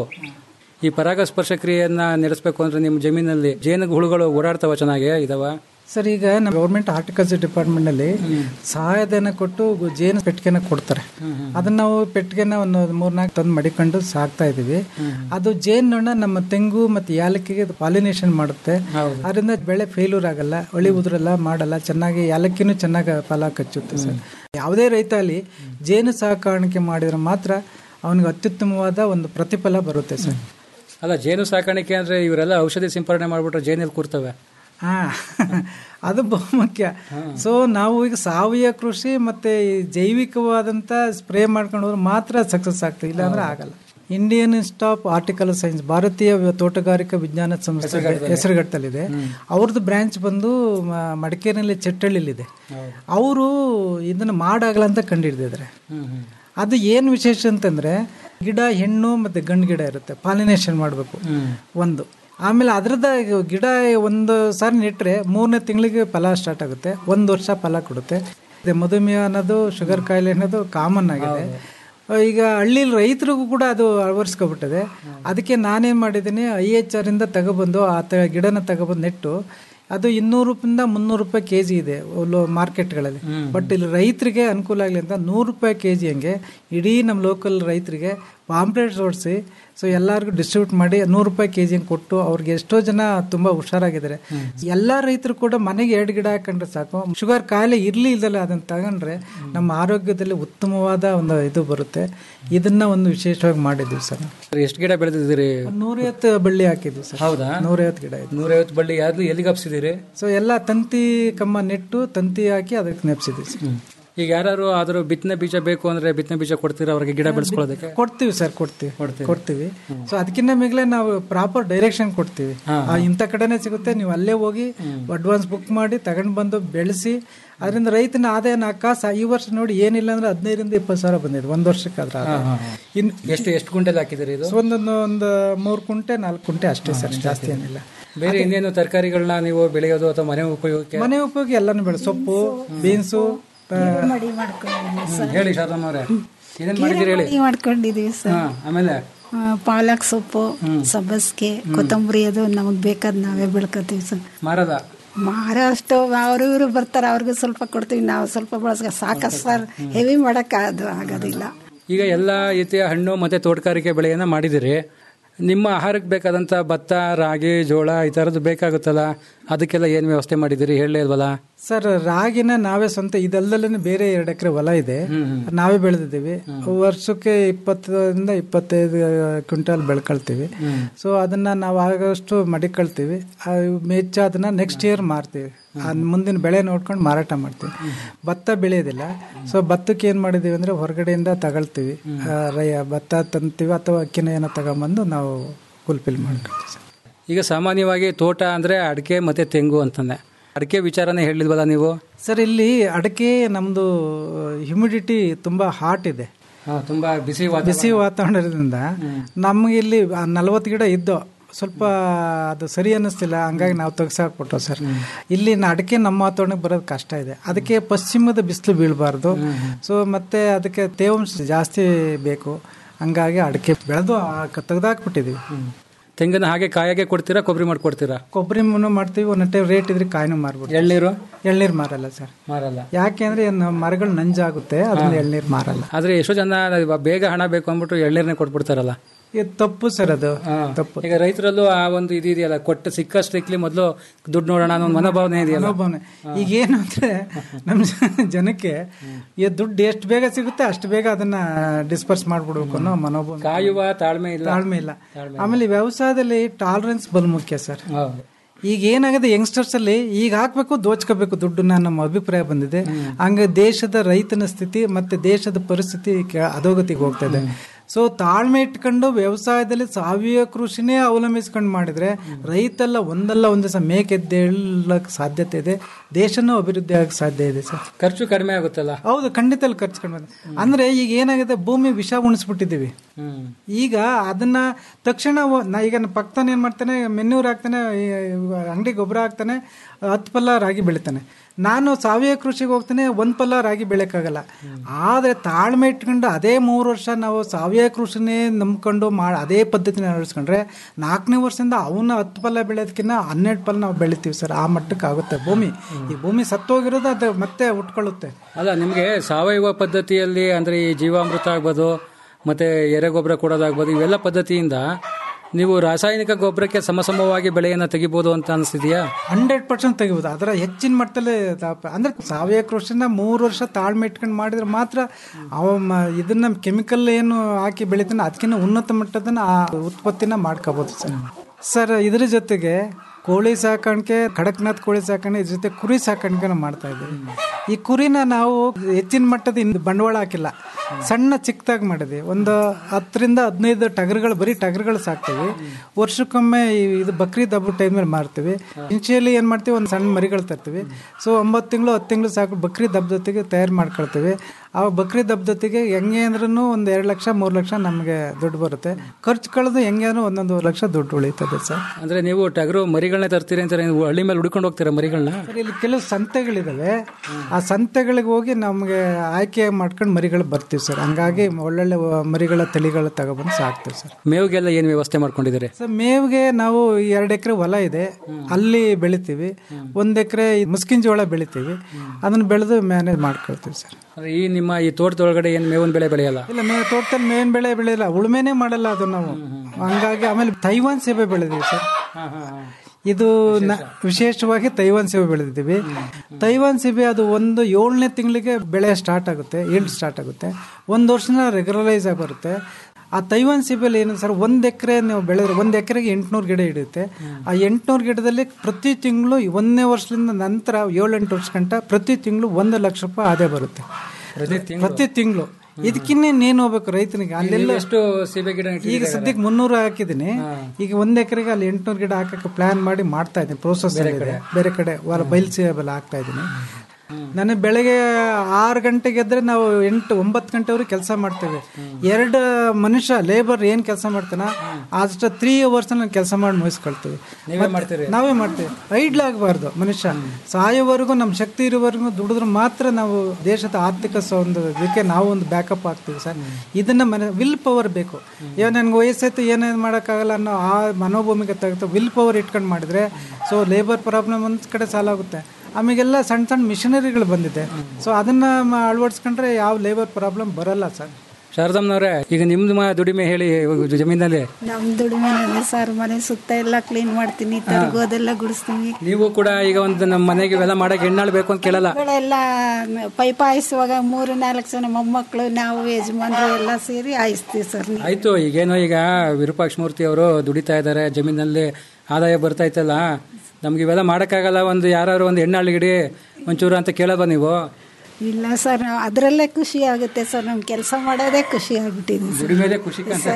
ಈ ಪರಾಗಸ್ಪರ್ಶ ಕ್ರಿಯೆಯನ್ನ ನಡೆಸಬೇಕು ಅಂದ್ರೆ ನಿಮ್ಮ ಜಮೀನಲ್ಲಿ ಜೇನು ಹುಳುಗಳು ಓಡಾಡ್ತಾವ ಚೆನ್ನಾಗಿ ಇದಾವ ಸರ್ ಈಗ ನಮ್ಮ ಗೌರ್ಮೆಂಟ್ ಹಾರ್ಟಿಕಲ್ಚರ್ ಡಿಪಾರ್ಟ್ಮೆಂಟ್ ನಲ್ಲಿ ಸಹಾಯಧನ ಕೊಟ್ಟು ಗು- ಜೇನು ಪೆಟ್ಟಿಗೆನ ಕೊಡ್ತಾರೆ ಅದನ್ನ ನಾವು ಪೆಟ್ಟಿಗೆನ ಒಂದು ಮೂರ್ನಾಲ್ಕು ತಂದು ಮಡಿಕೊಂಡು ಸಾಕ್ತಾ ಇದೀವಿ ಅದು ಜೇನುನೊಣ ನಮ್ಮ ತೆಂಗು ಮತ್ತೆ ಯಾಲಕ್ಕಿಗೆ ಪಾಲಿನೇಷನ್ ಮಾಡುತ್ತೆ ಅದರಿಂದ ಬೆಳೆ ಫೇಲ್ಯೂರ್ ಆಗಲ್ಲ ಒಳಿ ಉದುರಲ್ಲ ಮಾಡಲ್ಲ ಚೆನ್ನಾಗಿ ಯಾಲಕ್ಕಿನೂ ಚೆನ್ನಾಗಿ ಫಲ ಕಚ್ಚುತ್ತೆ ಸರ್ ಯಾವುದೇ ರೈತ ಅಲ್ಲಿ ಜೇನು ಸಾಕಾಣಿಕೆ ಮಾಡಿದ್ರೆ ಮಾತ್ರ ಅವನಿಗೆ ಅತ್ಯುತ್ತಮವಾದ ಒಂದು ಪ್ರತಿಫಲ ಬರುತ್ತೆ ಸರ್ ಅಲ್ಲ ಜೇನು ಸಾಕಾಣಿಕೆ ಅಂದ್ರೆ ಇವರೆಲ್ಲ ಔಷಧಿ ಸಿಂಪರಣೆ ಮಾಡ್ಬಿಟ್ರೆ ಜೇನಲ್ಲಿ ಕೂರ್ತವೆ ಹಾ ಅದು ಬಹುಮುಖ್ಯ ಸೊ ನಾವು ಈಗ ಸಾವಯವ ಕೃಷಿ ಮತ್ತೆ ಈ ಜೈವಿಕವಾದಂತ ಸ್ಪ್ರೇ ಮಾಡ್ಕೊಂಡು ಹೋದ್ರೆ ಮಾತ್ರ ಸಕ್ಸಸ್ ಆಗ್ತದೆ ಇಲ್ಲಾಂದ್ರೆ ಆಗಲ್ಲ Indian Institute of article science ಭಾರತೀಯ ವ- ತೋಟಗಾರಿಕಾ ವಿಜ್ಞಾನ ಸಂಸ್ಥೆ ಹೆಸರುಗಟ್ಟಲಿದೆ ಅವ್ರದ್ದು ಬ್ರಾಂಚ್ ಬಂದು ಮ- ಮಡಿಕೇರಿನಲ್ಲಿ ಚೆಟ್ಟಳ್ಳಿಲಿದೆ ಅವರು ಇದನ್ನ ಮಾಡಾಗಲ್ಲ ಅಂತ ಕಂಡುಹಿಡಿದಿದ್ದಾರೆ ಅದು ಏನು ವಿಶೇಷ ಅಂತಂದ್ರೆ ಗಿಡ ಹೆಣ್ಣು ಮತ್ತೆ ಗಂಡು ಗಿಡ ಇರುತ್ತೆ ಪಾಲಿನೇಷನ್ ಮಾಡಬೇಕು ಒಂದು ಆಮೇಲೆ ಅದ್ರದ್ದು ಗಿಡ ಒಂದು ಸಾರಿ ನೆಟ್ಟರೆ ಮೂರನೇ ತಿಂಗಳಿಗೆ ಫಲ ಸ್ಟಾರ್ಟ್ ಆಗುತ್ತೆ ಒಂದು ವರ್ಷ ಫಲ ಕೊಡುತ್ತೆ ಇದೆ ಮಧುಮೇಹ ಅನ್ನೋದು ಶುಗರ್ ಕಾಯಿಲೆ ಅನ್ನೋದು ಕಾಮನ್ ಆಗಿದೆ ಈಗ ಹಳ್ಳಿಲಿ ರೈತರಿಗೂ ಕೂಡ ಅದು ಅಳವಡಿಸ್ಕೊಬಿಟ್ಟಿದೆ ಅದಕ್ಕೆ ನಾನೇನು ಮಾಡಿದ್ದೀನಿ ಐ ಎಚ್ ಆರ್ ಇಂದ ತಗೊಬಂದು ಆ ತ ಗಿಡನ ತಗೊಬಂದು ನೆಟ್ಟು ಅದು ಇನ್ನೂರು ರೂಪಾಯಿಂದ ಮುನ್ನೂರು ರೂಪಾಯಿ ಕೆ ಜಿ ಇದೆ ಮಾರ್ಕೆಟ್ಗಳಲ್ಲಿ ಬಟ್ ಇಲ್ಲಿ ರೈತರಿಗೆ ಅನುಕೂಲ ಆಗಲಿ ಅಂತ ನೂರು ರೂಪಾಯಿ ಕೆ ಜಿ ಹಂಗೆ ಇಡೀ ನಮ್ಮ ಲೋಕಲ್ ರೈತರಿಗೆ ಪಾಂಪ್ಲೆಟ್ಸ್ ಓಡಿಸಿ ಸೊ ಎಲ್ಲರಿಗೂ ಡಿಸ್ಟ್ರಿಬ್ಯೂಟ್ ಮಾಡಿ ನೂರು ರೂಪಾಯಿ ಕೆ ಜಿ ಕೊಟ್ಟು ಅವ್ರಿಗೆ ಎಷ್ಟೋ ಜನ ತುಂಬ ಹುಷಾರಾಗಿದ್ದಾರೆ ಎಲ್ಲ ರೈತರು ಕೂಡ ಮನೆಗೆ ಎರಡು ಗಿಡ ಹಾಕೊಂಡ್ರೆ ಸಾಕು ಶುಗರ್ ಕಾಯಿಲೆ ಇರಲಿ ಇಲ್ದಲ್ಲ ಅದನ್ನ ತಗೊಂಡ್ರೆ ನಮ್ಮ ಆರೋಗ್ಯದಲ್ಲಿ ಉತ್ತಮವಾದ ಒಂದು ಇದು ಬರುತ್ತೆ ಇದನ್ನ ಒಂದು ವಿಶೇಷವಾಗಿ ಮಾಡಿದ್ವಿ ಸರ್ ಎಷ್ಟು ಗಿಡ ಬೆಳೆದಿದ್ದೀರಿ ನೂರೈವತ್ತು ಬಳ್ಳಿ ಹಾಕಿದ್ವಿ ಸರ್ ಹೌದಾ ನೂರೈವತ್ತು ಗಿಡ ಇದೆ ನೂರೈವತ್ತು ಬಳ್ಳಿ ಯಾವ್ದು ಎಲ್ಲಿಗೆ ಹಬ್ಸಿದ್ದೀರಿ ಸೊ ಎಲ್ಲ ತಂತಿ ಕಮ್ಮ ನೆಟ್ಟು ತಂತಿ ಹಾಕಿ ಅದಕ್ಕೆ ನೆಪ್ಸಿದ್ವಿ ಸರ್ ಈಗ ಯಾರು ಆದ್ರೂ ಬಿತ್ತನೆ ಬೀಜ ಬೇಕು ಅಂದ್ರೆ ಬಿತ್ತನೆ ಬೀಜ ಕೊಡ್ತೀರಾ ಅವ್ರಿಗೆ ಗಿಡ ಬೆಳೆಸ್ಕೊಳ್ಳೋದಕ್ಕೆ ಕೊಡ್ತೀವಿ ಸರ್ ಕೊಡ್ತೀವಿ ಕೊಡ್ತೀವಿ ಸೊ ಅದಕ್ಕಿಂತ ಮಿಗ್ಲೆ ನಾವು ಪ್ರಾಪರ್ ಡೈರೆಕ್ಷನ್ ಕೊಡ್ತೀವಿ ಆ, ಇಂಥ ಕಡೆನೇ ಸಿಗುತ್ತೆ ನೀವು ಅಲ್ಲೇ ಹೋಗಿ ಅಡ್ವಾನ್ಸ್ ಬುಕ್ ಮಾಡಿ ತಗೊಂಡ್ ಬಂದು ಬೆಳೆಸಿ ಅದರಿಂದ ರೈತನ ಆದಾಯ ನಾಲ್ಕು ಕಾಸು ಈ ವರ್ಷ ನೋಡಿ ಏನಿಲ್ಲ ಅಂದ್ರೆ ಹದಿನೈದರಿಂದ ಇಪ್ಪತ್ತು ಸಾವಿರ ಬಂದಿದೆ ಒಂದ್ ವರ್ಷಕ್ಕೆ ಅದ್ರ ಆದಾಯ. ಇನ್ ಎಷ್ಟು ಎಷ್ಟು ಕುಂಟೆಲ್ ಹಾಕಿದಿರಿ ಇದು ಸೊ ಒಂದೊಂದು ಒಂದು ಮೂರು ಕುಂಟೆ ನಾಲ್ಕು ಕುಂಟೆ ಅಷ್ಟೇ ಸರ್ ಜಾಸ್ತಿ ಏನಿಲ್ಲ ಬೇರೆ ಇನ್ನೇನು ತರಕಾರಿಗಳನ್ನ ನೀವು ಬೆಳೆಯೋದು ಅಥವಾ ಮನೆ ಉಪಯೋಗಕ್ಕೆ ಮನೆ ಉಪಯೋಗ ಎಲ್ಲಾನು ಬೆಳೆ ಸೊಪ್ಪು ಬೀನ್ಸು ಮಡಿ ಮಾಡ್ಕೊಂಡಿದ್ದೀವಿ ಸರ್ ಹೇಳಿ ಶಾರದಮ್ಮ ಅವರೇ ಏನೇನ್ ಮಾಡಿದಿರಿ ಹೇಳಿ ಮಡಿ ಮಾಡ್ಕೊಂಡಿದೀವಿ ಸರ್ ಹಾ ಆಮೇಲೆ ಆ, ಪಾಲಕ್ ಸೊಪ್ಪು ಸಬ್ಬಸ್ಗೆ ಕೊತ್ತಂಬರಿ ಅದು ನಮಗ್ ಬೇಕಾದ್ ನಾವೇ ಬೆಳ್ಕೊತೀವಿ ಸರ್ ಮಾರದ ಮಾರೋ ಅಷ್ಟು ಅವರು ಇವರು ಬರ್ತಾರೆ ಅವ್ರಿಗೂ ಸ್ವಲ್ಪ ಕೊಡ್ತೀವಿ ನಾವು ಸ್ವಲ್ಪ ಬಳಸ್ಕ ಸಾಕ ಸರ್ ಹೆವಿ ಮಾಡಕ್ ಅದು ಆಗೋದಿಲ್ಲ ಈಗ ಎಲ್ಲ ರೀತಿಯ ಹಣ್ಣು ಮತ್ತೆ ತೋಟಗಾರಿಕೆ ಬೆಳೆಯನ್ನ ಮಾಡಿದಿರಿ ನಿಮ್ಮ ಆಹಾರಕ್ಕೆ ಬೇಕಾದಂಥ ಭತ್ತ ರಾಗಿ ಜೋಳ ಈ ಥರದ್ದು ಬೇಕಾಗುತ್ತಲ್ಲ ಅದಕ್ಕೆಲ್ಲ ಏನು ವ್ಯವಸ್ಥೆ ಮಾಡಿದ್ದೀರಿ ಹೇಳಲೇ ಇಲ್ವಲ್ಲ ಸರ್ ರಾಗಿನ ನಾವೇ ಸ್ವಂತ ಇದಲ್ದಲ್ಲೇ ಬೇರೆ ಎರಡು ಎಕರೆ ಹೊಲ ಇದೆ ನಾವೇ ಬೆಳೆದಿದ್ದೀವಿ ವರ್ಷಕ್ಕೆ ಇಪ್ಪತ್ತರಿಂದ ಇಪ್ಪತ್ತೈದು ಕ್ವಿಂಟಲ್ ಬೆಳ್ಕೊಳ್ತೀವಿ ಸೊ ಅದನ್ನ ನಾವು ಆಗಷ್ಟು ಮಡಿಕೊಳ್ತೀವಿ ಆ ಮೆಚ್ಚ ಅದನ್ನ ನೆಕ್ಸ್ಟ್ ಇಯರ್ ಮಾರ್ತೀವಿ ಅದ್ ಮುಂದಿನ ಬೆಳೆ ನೋಡ್ಕೊಂಡು ಮಾರಾಟ ಮಾಡ್ತೀವಿ ಭತ್ತ ಬೆಳೆಯೋದಿಲ್ಲ ಸೊ ಭತ್ತಕ್ಕೆ ಏನು ಮಾಡಿದೀವಿ ಅಂದ್ರೆ ಹೊರಗಡೆಯಿಂದ ತಗೊಳ್ತೀವಿ ಆ, ರೈ- ಭತ್ತ ತಂತೀವಿ ಅಥವಾ ಅಕ್ಕಿನ ಏನೋ ತಗೊಂಬಂದು ನಾವು ಫುಲ್ಫಿಲ್ ಮಾಡ್ಕೊಳ್ತೀವಿ ಸರ್ ಈಗ ಸಾಮಾನ್ಯವಾಗಿ ತೋಟ ಅಂದರೆ ಅಡಿಕೆ ಮತ್ತು ತೆಂಗು ಅಂತಂದೆ ಅಡಿಕೆ ವಿಚಾರನೇ ಹೇಳಿಲ್ವಲ್ಲ ನೀವು ಸರ್ ಇಲ್ಲಿ ಅಡಿಕೆ ನಮ್ದು ಹ್ಯುಮಿಡಿಟಿ ತುಂಬಾ ಹಾಟ್ ಇದೆ ತುಂಬ ಬಿಸಿ ಬಿಸಿ ವಾತಾವರಣದಿಂದ ನಮ್ಗೆ ಇಲ್ಲಿ ನಲವತ್ತು ಗಿಡ ಇದ್ದೋ ಸ್ವಲ್ಪ ಅದು ಸರಿ ಅನ್ನಿಸ್ತಿಲ್ಲ ಹಂಗಾಗಿ ನಾವು ತೆಗ್ಸಾಕ್ಬಿಟ್ಟು ಸರ್ ಇಲ್ಲಿ ನ- ಅಡಿಕೆ ನಮ್ಮ ವಾತಾವರಣಕ್ಕೆ ಬರೋದು ಕಷ್ಟ ಇದೆ ಅದಕ್ಕೆ ಪಶ್ಚಿಮದ ಬಿಸಿಲು ಬೀಳಬಾರ್ದು ಸೊ ಮತ್ತೆ ಅದಕ್ಕೆ ತೇವಾಂಶ ಜಾಸ್ತಿ ಬೇಕು ಹಂಗಾಗಿ ಅಡಿಕೆ ಬೆಳೆದು ತೆಗೆದಾಕ್ಬಿಟ್ಟಿದೀವಿ ತೆಂಗನ್ನ ಹಾಗೆ ಕಾಯಾಗೆ ಕೊಡ್ತೀರಾ ಕೊಬ್ಬರಿ ಮಾಡ್ಕೊಡ್ತೀರಾ ಕೊಬ್ಬರಿ ಮಾಡ್ತೀವಿ ಒಂದ್ ಟೈಮ್ ರೇಟ್ ಇದ್ರೆ ಕಾಯಿನೂ ಮಾರ್ಬಿಡ್ತೀವಿ ಎಳ್ನೀರು ಎಳ್ನೀರು ಮಾರಲ್ಲ ಸರ್ ಮಾರಲ್ಲ ಯಾಕೆಂದ್ರೆ ನಮ್ಮ ಮರಗಳು ನಂಜಾಗುತ್ತೆ ಅದನ್ನ ಎಳ್ನೀರು ಮಾರಲ್ಲ ಆದ್ರೆ ಎಷ್ಟೋ ಜನ ಇವಾಗ ಬೇಗ ಹಣ ಬೇಕು ಅಂದ್ಬಿಟ್ಟು ಎಳ್ನೀರನ್ನೇ ಕೊಟ್ಬಿಡ್ತಾರಲ್ಲ ಇದು ತಪ್ಪು ಸರ್ ಅದು ತಪ್ಪು ಈಗ ರೈತರಲ್ಲೂ ಆ ಒಂದು ಇದು ಇದೆಯಲ್ಲ ಕೊಟ್ಟು ಸಿಕ್ಕಷ್ಟಕ್ಕೆ ಮೊದಲು ದುಡ್ಡು ನೋಡೋಣ ಅನ್ನೋ ಒಂದು ಮನೋಭಾವನೆ ಇದೆಯಲ್ಲ ಮನೋಭಾವನೆ ಈಗ ಏನು ಅಂದ್ರೆ ನಮ್ಮ ಜ- ಜನಕ್ಕೆ ಈ ದುಡ್ಡು ಎಷ್ಟು ಬೇಗ ಸಿಗುತ್ತೆ ಅಷ್ಟು ಬೇಗ ಅದನ್ನ ಡಿಸ್ಪರ್ಸ್ ಮಾಡ್ಬಿಡ್ಬೇಕು ಅನ್ನೋ ಮನೋಭಾವನೆ ಕಾಯುವ ತಾಳ್ಮೆ ಇಲ್ಲ ತಾಳ್ಮೆ ಇಲ್ಲ ಆಮೇಲೆ ಈ ವ್ಯವಸಾಯದಲ್ಲಿ ಟಾಲರೆನ್ಸ್ ಬಲ್ ಮುಖ್ಯ ಸರ್ ಈಗ ಏನಾಗಿದೆ ಯಂಗ್ಸ್ಟರ್ಸ್ ಅಲ್ಲಿ ಈಗ ಹಾಕ್ಬೇಕು ದೋಚ್ಕೋಬೇಕು ದುಡ್ಡನ್ನ ನಮ್ಮ ಅಭಿಪ್ರಾಯ ಬಂದಿದೆ ಹಂಗ ದೇಶದ ರೈತನ ಸ್ಥಿತಿ ಮತ್ತೆ ದೇಶದ ಪರಿಸ್ಥಿತಿ ಕೆ- ಅಧೋಗತಿಗೆ ಹೋಗ್ತಾ ಇದೆ ಸೊ ತಾಳ್ಮೆ ಇಟ್ಕೊಂಡು ವ್ಯವಸಾಯದಲ್ಲಿ ಸಾವಯವ ಕೃಷಿನೇ ಅವಲಂಬಿಸ್ಕೊಂಡು ಮಾಡಿದ್ರೆ ರೈತೆಲ್ಲ ಒಂದಲ್ಲ ಒಂದು ದಿವಸ ಮೇಕೆದ್ದೇಳಕ್ ಸಾಧ್ಯತೆ ಇದೆ ದೇಶನೂ ಅಭಿವೃದ್ಧಿ ಆಗಕ್ಕೆ ಸಾಧ್ಯ ಇದೆ ಸರ್ ಖರ್ಚು ಕಡಿಮೆ ಆಗುತ್ತಲ್ಲ ಹೌದು ಖಂಡಿತ ಖರ್ಚು ಕಡಿಮೆ ಇದೆ. ಅಂದ್ರೆ ಈಗ ಏನಾಗಿದೆ ಭೂಮಿ ವಿಷ ಉಣಿಸ್ಬಿಟ್ಟಿದ್ದೀವಿ ಈಗ ಅದನ್ನ ತಕ್ಷಣ ಒ- ನಾ ಈಗ ನನ್ನ ಪಕ್ಕತಾನೆ ಏನ್ ಮಾಡ್ತಾನೆ ಮೆನ್ನೂರು ಹಾಕ್ತಾನೆ ಈ ಅಂಗಡಿ ಗೊಬ್ಬರ ಹಾಕ್ತಾನೆ ಹತ್ತು ಪಲ್ಲ ರಾಗಿ ಬೆಳಿತಾನೆ ನಾನು ಸಾವಯವ ಕೃಷಿಗೆ ಹೋಗ್ತಾನೆ ಒಂದ್ ಪಲ್ಲ ರಾಗಿ ಬೆಳೆಯಕ್ಕಾಗಲ್ಲ ಆದ್ರೆ ತಾಳ್ಮೆ ಇಟ್ಕೊಂಡು ಅದೇ ಮೂರು ವರ್ಷ ನಾವು ಸಾವಯವ ಕೃಷಿನೇ ನಂಬ್ಕೊಂಡು ಮಾ ಅದೇ ಪದ್ಧತಿನ ಅಳವಡಿಸ್ಕೊಂಡ್ರೆ ನಾಲ್ಕನೇ ವರ್ಷದಿಂದ ಅವನ್ನ ಹತ್ತು ಪಲ್ಲ ಬೆಳೆಯೋದಕ್ಕಿಂತ ಹನ್ನೆರಡು ಪಲ್ಲ ನಾವು ಬೆಳಿತೀವಿ ಸರ್ ಆ ಮಟ್ಟಕ್ಕೆ ಆಗುತ್ತೆ ಭೂಮಿ ಈ ಭೂಮಿ ಸತ್ತೋಗಿರೋದು ಅದು ಮತ್ತೆ ಉಟ್ಕೊಳ್ಳುತ್ತೆ ಅಲ್ಲ ನಿಮಗೆ ಸಾವಯವ ಪದ್ಧತಿಯಲ್ಲಿ ಅಂದ್ರೆ ಈ ಜೀವಾಮೃತ ಆಗ್ಬೋದು ಮತ್ತೆ ಎರೆಗೊಬ್ಬರ ಕೊಡೋದಾಗ್ಬೋದು ಇವೆಲ್ಲ ಪದ್ಧತಿಯಿಂದ ನೀವು ರಾಸಾಯನಿಕ ಗೊಬ್ಬರಕ್ಕೆ ಸಮಸಮವಾಗಿ ಬೆಳೆಯನ್ನ ತೆಗಿಬೋದು ಅಂತ ಅನಿಸ್ತಿದೆಯಾ ಹಂಡ್ರೆಡ್ ಪರ್ಸೆಂಟ್ ತೆಗಿಬೋದು ಅದರ ಹೆಚ್ಚಿನ ಮಟ್ಟದಲ್ಲಿ ತಾಪ- ಅಂದ್ರೆ ಸಾವಯವ ಕೃಷಿನ ಮೂರು ವರ್ಷ ತಾಳ್ಮೆ ಇಟ್ಕೊಂಡು ಮಾಡಿದ್ರೆ ಮಾತ್ರ ಅವ ಮ- ಇದನ್ನ ಕೆಮಿಕಲ್ ಏನು ಹಾಕಿ ಬೆಳಿತಾನೆ ಅದಕ್ಕಿಂತ ಉನ್ನತ ಮಟ್ಟದ ಆ ಉತ್ಪತ್ತಿನ ಮಾಡ್ಕೋಬಹುದು ಸರ್ ಸರ್ ಇದ್ರ ಜೊತೆಗೆ ಕೋಳಿ ಸಾಕಾಣಿಕೆ ಕಡಕ್ನಾಥ್ ಕೋಳಿ ಸಾಕಾಣಿಕೆ ಇದ್ರ ಜೊತೆ ಕುರಿ ಸಾಕಾಣಿಕೆ ಮಾಡ್ತಾ ಇದ್ದೀವಿ ಈ ಕುರಿನ ನಾವು ಹೆಚ್ಚಿನ ಮಟ್ಟದ ಇನ್ನು ಬಂಡವಾಳ ಹಾಕಿಲ್ಲ ಸಣ್ಣ ಚಿಕ್ಕದಾಗಿ ಮಾಡಿದ್ವಿ ಒಂದು ಹತ್ತರಿಂದ ಹದಿನೈದು ಟಗರುಗಳು ಬರೀ ಟಗರುಗಳು ಸಾಕ್ತೀವಿ ವರ್ಷಕ್ಕೊಮ್ಮೆ ಈ- ಇದು ಬಕ್ರೀದ್ ಹಬ್ಬದ ಟೈಮಲ್ಲಿ ಮಾರ್ತೀವಿ ಇನ್ಶಿಯಲಿ ಏನು ಮಾಡ್ತೀವಿ ಒಂದು ಸಣ್ಣ ಮರಿಗಳು ತರ್ತೀವಿ ಸೊ ಒಂಬತ್ತು ತಿಂಗಳು ಹತ್ತು ತಿಂಗಳು ಸಾಕು ಬಕ್ರೀದ್ ಹಬ್ಬದ ಹೊತ್ತಿಗೆ ತಯಾರು ಮಾಡ್ಕೊಳ್ತೀವಿ ಆ ಬಕ್ರೀದ್ ಹಬ್ಬದ ಹೊತ್ತಿಗೆ ಹೆಂಗೆ ಅಂದ್ರೂ ಒಂದು ಎರಡು ಲಕ್ಷ ಮೂರು ಲಕ್ಷ ನಮಗೆ ದುಡ್ಡು ಬರುತ್ತೆ ಖರ್ಚು ಕಳೆದು ಹೆಂಗೆ ಅಂದ್ರೂ ಒಂದೊಂದು ಲಕ್ಷ ದುಡ್ಡು ಉಳಿತದೆ ಸರ್ ಅಂದ್ರೆ ನೀವು ಟಗರು ಮರಿಗಳನ್ನ ತರ್ತೀರಿ ಅಂತ ನೀವು ಹಳ್ಳಿ ಮೇಲೆ ಹುಡ್ಕೊಂಡು ಹೋಗ್ತೀರಾ ಮರಿಗಳನ್ನ ಸರ್ ಇಲ್ಲಿ ಕೆಲವು ಸಂತೆಗಳಿದಾವೆ ಆ ಸಂತೆಗಳಿಗೆ ಹೋಗಿ ನಮಗೆ ಆಯ್ಕೆ ಮಾಡ್ಕೊಂಡು ಮರಿಗಳು ಬರ್ತೀವಿ ಸರ್ ಹಂಗಾಗಿ ಒಳ್ಳೊಳ್ಳೆ ಮರಿಗಳ ತಳಿಗಳ ತಗೊಬಂದು ಸಾಕ್ತೀವಿ ಸರ್ ಮೇವಿಗೆಲ್ಲ ಏನು ವ್ಯವಸ್ಥೆ ಮಾಡ್ಕೊಂಡಿದ್ದೀರಿ ಸರ್ ಮೇವಿಗೆ ನಾವು ಎರಡು ಎಕರೆ ಹೊಲ ಇದೆ ಅಲ್ಲಿ ಬೆಳಿತೀವಿ ಒಂದ್ ಎಕರೆ ಮುಸ್ಕಿನ ಜೋಳ ಬೆಳಿತೀವಿ ಅದನ್ನ ಬೆಳೆದು ಮ್ಯಾನೇಜ್ ಮಾಡ್ಕೊಳ್ತೀವಿ ಸರ್ ಅಂದ್ರೆ ಈ ನಿಮ್ಮ ಈ ತೋಟದೊಳಗಡೆ ಏನು ಮೇವಿನ ಬೆಳೆ ಬೆಳೆಯಲ್ಲ ಇಲ್ಲ ಮೇ ತೋಟದಲ್ಲಿ ಮೇವಿನ ಬೆಳೆ ಬೆಳೆಯಲ್ಲ ಉಳುಮೆನೆ ಮಾಡಲ್ಲ ಅದು ನಾವು ಹಂಗಾಗಿ ಆಮೇಲೆ ತೈವಾನ್ ಸೇಬೆ ಬೆಳೆದೀವಿ ಸರ್ ಇದು ನ- ವಿಶೇಷವಾಗಿ ತೈವಾನ್ ಸೇಬೆ ಬೆಳೆದಿದ್ದೀವಿ ತೈವಾನ್ ಸೇಬೆ ಅದು ಒಂದು ಏಳನೇ ತಿಂಗಳಿಗೆ ಬೆಳೆ ಸ್ಟಾರ್ಟ್ ಆಗುತ್ತೆ ಈಲ್ಡ್ ಸ್ಟಾರ್ಟ್ ಆಗುತ್ತೆ ಒಂದು ವರ್ಷನ ರೆಗ್ಯುಲರೈಸ್ ಆಗಿ ಬರುತ್ತೆ ಆ ತೈವಾನ್ ಸೀಬೆಯಲ್ಲಿ ಏನು ಸರ್ ಒಂದು ಎಕರೆ ನೀವು ಬೆಳೆದ್ರೆ ಒಂದು ಎಕರೆಗೆ ಎಂಟುನೂರು ಗಿಡ ಹಿಡಿಯುತ್ತೆ ಆ ಎಂಟುನೂರು ಗಿಡದಲ್ಲಿ ಪ್ರತಿ ತಿಂಗಳು ಒಂದನೇ ವರ್ಷದಿಂದ ನಂತರ ಏಳೆಂಟು ವರ್ಷ ಗಂಟ ಪ್ರತಿ ತಿಂಗಳು ಒಂದು ಲಕ್ಷ ರೂಪಾಯಿ ಆದಾಯ ಬರುತ್ತೆ ಪ್ರತಿ ತಿಂಗಳು ಇದಕ್ಕಿನ್ನೇ ನೇನು ಹೋಗ್ಬೇಕು ರೈತನಿಗೆ ಅಲ್ಲೆಲ್ಲ ಎಷ್ಟು ಸೀಬೆ ಗಿಡ ಈಗ ಸದ್ಯಕ್ಕೆ ಮುನ್ನೂರು ಹಾಕಿದ್ದೀನಿ ಈಗ ಒಂದ್ ಎಕರೆಗೆ ಅಲ್ಲಿ ಎಂಟ್ನೂರು ಗಿಡ ಹಾಕಕ್ಕೆ ಪ್ಲಾನ್ ಮಾಡಿ ಮಾಡ್ತಾ ಇದ್ದೀನಿ ಪ್ರೋಸೆಸ್ ಇದೆ ಬೇರೆ ಕಡೆ ಹೊರ ಬಯಲು ಹಾಕ್ತಾ ಇದ್ದೀನಿ ನನಗೆ ಬೆಳಗ್ಗೆ ಆರು ಗಂಟೆಗೆ ಎದ್ರೆ ನಾವು ಎಂಟು ಒಂಬತ್ತು ಗಂಟೆವರೆಗೆ ಕೆಲಸ ಮಾಡ್ತೇವೆ ಎರಡು ಮನುಷ್ಯ ಲೇಬರ್ ಏನ್ ಕೆಲಸ ಮಾಡ್ತಾನ ಅಷ್ಟು ತ್ರೀ ಅವರ್ಸ್ ನಾನು ಕೆಲಸ ಮಾಡಿ ಮುಗಿಸ್ಕೊಳ್ತೀವಿ ಮತ್ತೆ ನಾವೇ ಮಾಡ್ತೀವಿ ಐಡ್ಲ್ ಆಗಬಾರ್ದು ಮನುಷ್ಯ ಸಾಯೋವರೆಗೂ ನಮ್ಮ ಶಕ್ತಿ ಇರೋವರೆಗೂ ದುಡಿದ್ರೆ ಮಾತ್ರ ನಾವು ದೇಶದ ಆರ್ಥಿಕ ಸ- ಒಂದು ಇದಕ್ಕೆ ನಾವು ಒಂದು ಬ್ಯಾಕಪ್ ಆಗ್ತೀವಿ ಸರ್ ಇದನ್ನ ಮನೆ ವಿಲ್ ಪವರ್ ಬೇಕು ಇವಾಗ ನನ್ಗೆ ವಯಸ್ಸಾಯ್ತು ಏನೇನು ಮಾಡೋಕ್ಕಾಗಲ್ಲ ಅನ್ನೋ ಆ ಮನೋಭೂಮಿಗೆ ತೆಗೆದು ವಿಲ್ ಪವರ್ ಇಟ್ಕೊಂಡು ಮಾಡಿದ್ರೆ ಸೊ ಲೇಬರ್ ಪ್ರಾಬ್ಲಮ್ ಒಂದು ಕಡೆ ಸಾಲ ಆಗುತ್ತೆ ಆಮೇಲೆಲ್ಲ ಸಣ್ಣ ಸಣ್ಣ ಮಿಷನರಿಗಳು ಬಂದಿದೆ ಸೊ ಅದನ್ನ ಮ- ಅಳವಡಿಸ್ಕೊಂಡ್ರೆ ಯಾವ ಲೇಬರ್ ಪ್ರಾಬ್ಲಮ್ ಬರಲ್ಲ ಸರ್ ಶಾರದಮ್ಮನವ್ರೆ ಈಗ ನಿಮ್ದು ಮ- ದುಡಿಮೆ ಹೇಳಿ ಜಮೀನಲ್ಲಿ ನಮ್ ದುಡಿಮೆನಲ್ಲಿ ಸರ್ ಮನೆ ಸುತ್ತ ಎಲ್ಲ ಕ್ಲೀನ್ ಮಾಡ್ತೀನಿ ತರಗೋದೆಲ್ಲ ಗುಡಿಸ್ತೀನಿ ನೀವು ಕೂಡ ಈಗ ಒಂದು ನಮ್ಮ ಮನೆಗೆ ಇವೆಲ್ಲ ಮಾಡಕ್ಕೆ ಹೆಣ್ಣಾಳು ಬೇಕು ಅಂತ ಕೇಳಲ್ಲ ಮಕ್ಕಳೆಲ್ಲ ಪೈಪ್ ಹಾಯಿಸುವಾಗ ಮೂರು ನಾಲ್ಕು ಜನ ಮೊಮ್ಮಕ್ಕಳು ನಾವು ಯಜಮಾನ್ರು ಎಲ್ಲ ಸೇರಿ ಹಾಯಿಸ್ತೀವಿ ಸರ್ ಆಯ್ತು ಈಗೇನೋ ಈಗ ವಿರೂಪಾಕ್ಷ ಮೂರ್ತಿ ಅವರು ದುಡಿತಾ ಇದ್ದಾರೆ ಜಮೀನಲ್ಲಿ ಆದಾಯ ಬರ್ತಾ ಇತ್ತಲ್ಲ ನಮ್ಗೆ ಇವೆಲ್ಲ ಮಾಡೋಕ್ಕಾಗಲ್ಲ ಒಂದು ಯಾರು ಒಂದು ಹೆಣ್ಣಾಳಿಗಿಡಿ ಒಂಚೂರು ಅಂತ ಕೇಳಲ್ವ ನೀವು ಇಲ್ಲ ಸರ್ ನಾವು ಅದರಲ್ಲೇ ಖುಷಿ ಆಗುತ್ತೆ ಸರ್ ನಮ್ಗೆ ಕೆಲಸ ಮಾಡೋದೇ ಖುಷಿ ಆಗ್ಬಿಟ್ಟಿದೆ ಸರ್ ದುಡಿಮೆಲೆ ಖುಷಿ ಅಂತ